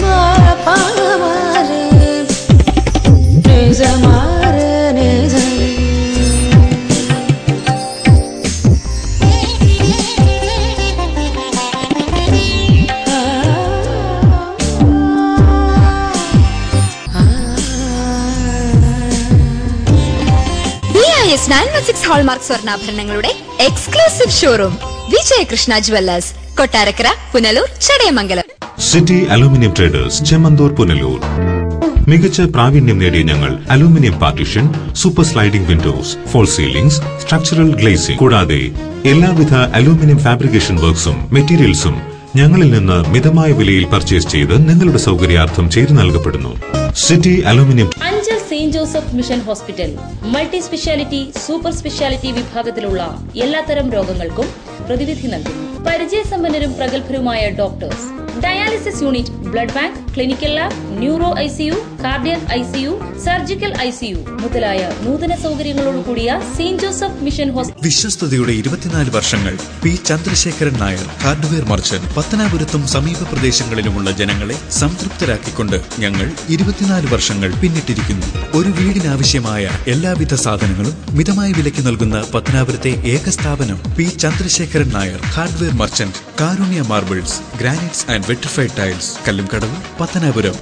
B I S nine one six hallmark സ്വർണ്ണാഭരണങ്ങളുടെ exclusive showroom Vijayakrishna jewellers Kottarakkara Punalur Chadayamangalam city aluminium traders Chemmanthur Punalur മികച്ച പ്രാവീണ്യം നേടിയ ഞങ്ങൾ aluminium partition super sliding windows false ceilings structural glazing കൂടാതെ എല്ലാവിധ അലൂമിനിയം ഫാബ്രിക്കേഷൻ വർക്ക്സും മെറ്റീരിയൽസും ഞങ്ങളിൽ നിന്ന് മിതമായ വിലയിൽ പർച്ചേസ് ചെയ്ത് നിങ്ങളുടെ സൗകര്യാർത്ഥം ചെയ്തു നൽകപ്പെടുന്നു city aluminium Anchal saint Joseph mission hospital multi speciality super speciality വിഭാഗത്തിലുള്ള എല്ലാത്തരം രോഗങ്ങൾക്കും പ്രതിവിധി നൽകുന്നു പരിചയസമ്പന്നരും പ്രഗത്ഭരുമായ doctors dialysis unit blood bank clinical lab neuro ICU cardiac ICU surgical ICU മുതലായ നൂതന സൗകര്യങ്ങളോടുകൂടിയ സെയിന്റ് ജോസഫ് മിഷൻ ഹോസ്പിറ്റൽ വിശ്വസ്തയുടെ ഇരുപത്തിനാല് വർഷങ്ങൾ P Chandrasekharan Nair hardware merchant പത്തനാപുരത്തും സമീപ പ്രദേശങ്ങളിലുമുള്ള ജനങ്ങളെ സംതൃപ്തരാക്കിക്കൊണ്ട് ഞങ്ങൾ ഇരുപത്തിനാല് വർഷങ്ങൾ പിന്നിട്ടിരിക്കുന്നു ഒരു വീടിനാവശ്യമായ എല്ലാവിധ സാധനങ്ങളും മിതമായ വിലയ്ക്ക് നൽകുന്ന പത്തനാപുരത്തെ ഏക സ്ഥാപനം P Chandrasekharan Nair hardware merchant Karunya marbles granites and vitrified tiles Kallumkadavu Pathanapuram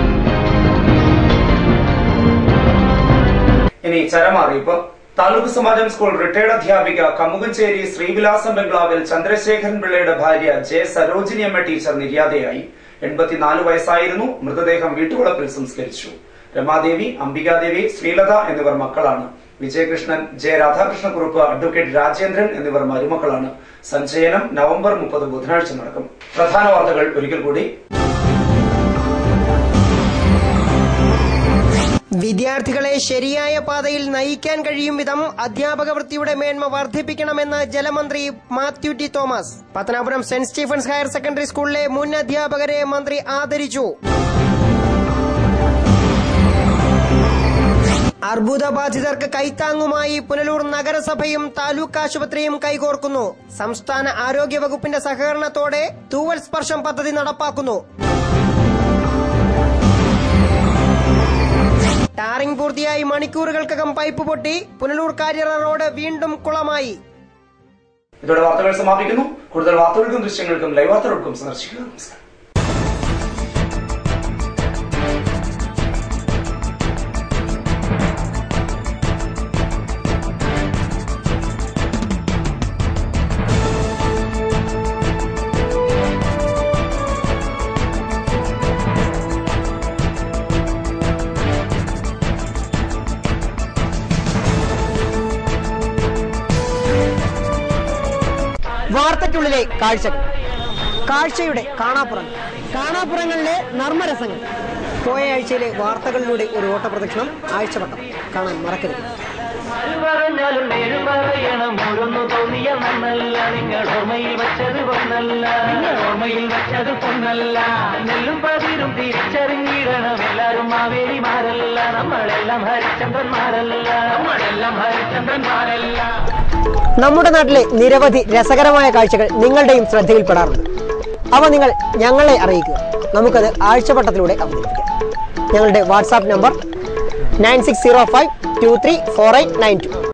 ഇനി ചരമറിയിപ്പ് താലൂക്ക് സമാജം സ്കൂൾ റിട്ടയർഡ് അധ്യാപിക കമുകഞ്ചേരി ശ്രീവിലാസം ബംഗ്ലാവിൽ ചന്ദ്രശേഖരൻ പിള്ളയുടെ ഭാര്യ ജെ സരോജിനി അമ്മ ടീച്ചർ നിര്യാതയായി എൺപത്തിനാല് വയസ്സായിരുന്നു മൃതദേഹം വീട്ടുവളപ്പിൽ സംസ്കരിച്ചു രമാദേവി അംബികാദേവി ശ്രീലത എന്നിവർ മക്കളാണ് വിജയകൃഷ്ണൻ ജെ രാധാകൃഷ്ണക്കുറുപ്പ് അഡ്വക്കേറ്റ് രാജേന്ദ്രൻ എന്നിവർ മരുമക്കളാണ് സഞ്ചയനം നവംബർ മുപ്പത് ബുധനാഴ്ച നടക്കും പ്രധാന വാർത്തകൾ ഒരിക്കൽ കൂടി വിദ്യാർത്ഥികളെ ശരിയായ പാതയിൽ നയിക്കാൻ കഴിയും വിധം അധ്യാപക വൃത്തിയുടെ മേന്മ വർദ്ധിപ്പിക്കണമെന്ന് ജലമന്ത്രി Mathew T Thomas Pathanapuram saint Stephen's higher secondary സ്കൂളിലെ മുൻ അധ്യാപകരെ മന്ത്രി ആദരിച്ചു അർബുദബാധിതർക്ക് കൈത്താങ്ങുമായി പുനലൂർ നഗരസഭയും താലൂക്ക് ആശുപത്രിയും കൈകോർക്കുന്നു സംസ്ഥാന ആരോഗ്യ വകുപ്പിന്റെ സഹകരണത്തോടെ തൂവൽ സ്പർശം പദ്ധതി നടപ്പാക്കുന്നു ടാറിംഗ് പൂർത്തിയായി മണിക്കൂറുകൾക്കകം പൈപ്പ് പൊട്ടി പുനലൂർ കാര്യറ റോഡ് വീണ്ടും കുളമായി ഇതോടെ വാർത്തകൾ സമാപിക്കുന്നു കൂടുതൽ വാർത്തകൾക്കും ദൃശ്യങ്ങൾക്കും ലൈവ് വാർത്തകൾക്കും സന്ദർശിക്കുക നമസ്കാരം വാർത്തയ്ക്കുള്ളിലെ കാഴ്ചകൾ കാഴ്ചയുടെ കാണാപ്പുറങ്ങൾ കാണാപ്പുറങ്ങളിലെ നർമ്മരസങ്ങൾ പോയ ആഴ്ചയിലെ വാർത്തകളിലൂടെ ഒരു ഓട്ടപ്രദക്ഷിണം ആഴ്ചവട്ടം കാണാൻ മറക്കരുത് പറഞ്ഞാലും നേര് പറയണം ഓരോന്നു തോന്നിയ നന്നല്ല നിങ്ങൾ ഓർമ്മയിൽ വെച്ചത് പൊന്നല്ല നിങ്ങൾ ഓർമ്മയിൽ വെച്ചത് പൊന്നല്ല നെല്ലും പതിരും തിരിച്ചറിഞ്ഞിടണം എല്ലാരും മാവേലിമാരല്ല നമ്മളെല്ലാം ഹരിചന്ദ്രന്മാരല്ല നമ്മളെല്ലാം ഹരിചന്ദ്രന്മാരല്ല നമ്മുടെ നാട്ടിലെ നിരവധി രസകരമായ കാഴ്ചകൾ നിങ്ങളുടെയും ശ്രദ്ധയിൽപ്പെടാറുണ്ട് അവ നിങ്ങൾ ഞങ്ങളെ അറിയിക്കുക നമുക്കത് ആഴ്ചവട്ടത്തിലൂടെ അവതരിപ്പിക്കാം ഞങ്ങളുടെ WhatsApp number nine six zero five two three four eight nine to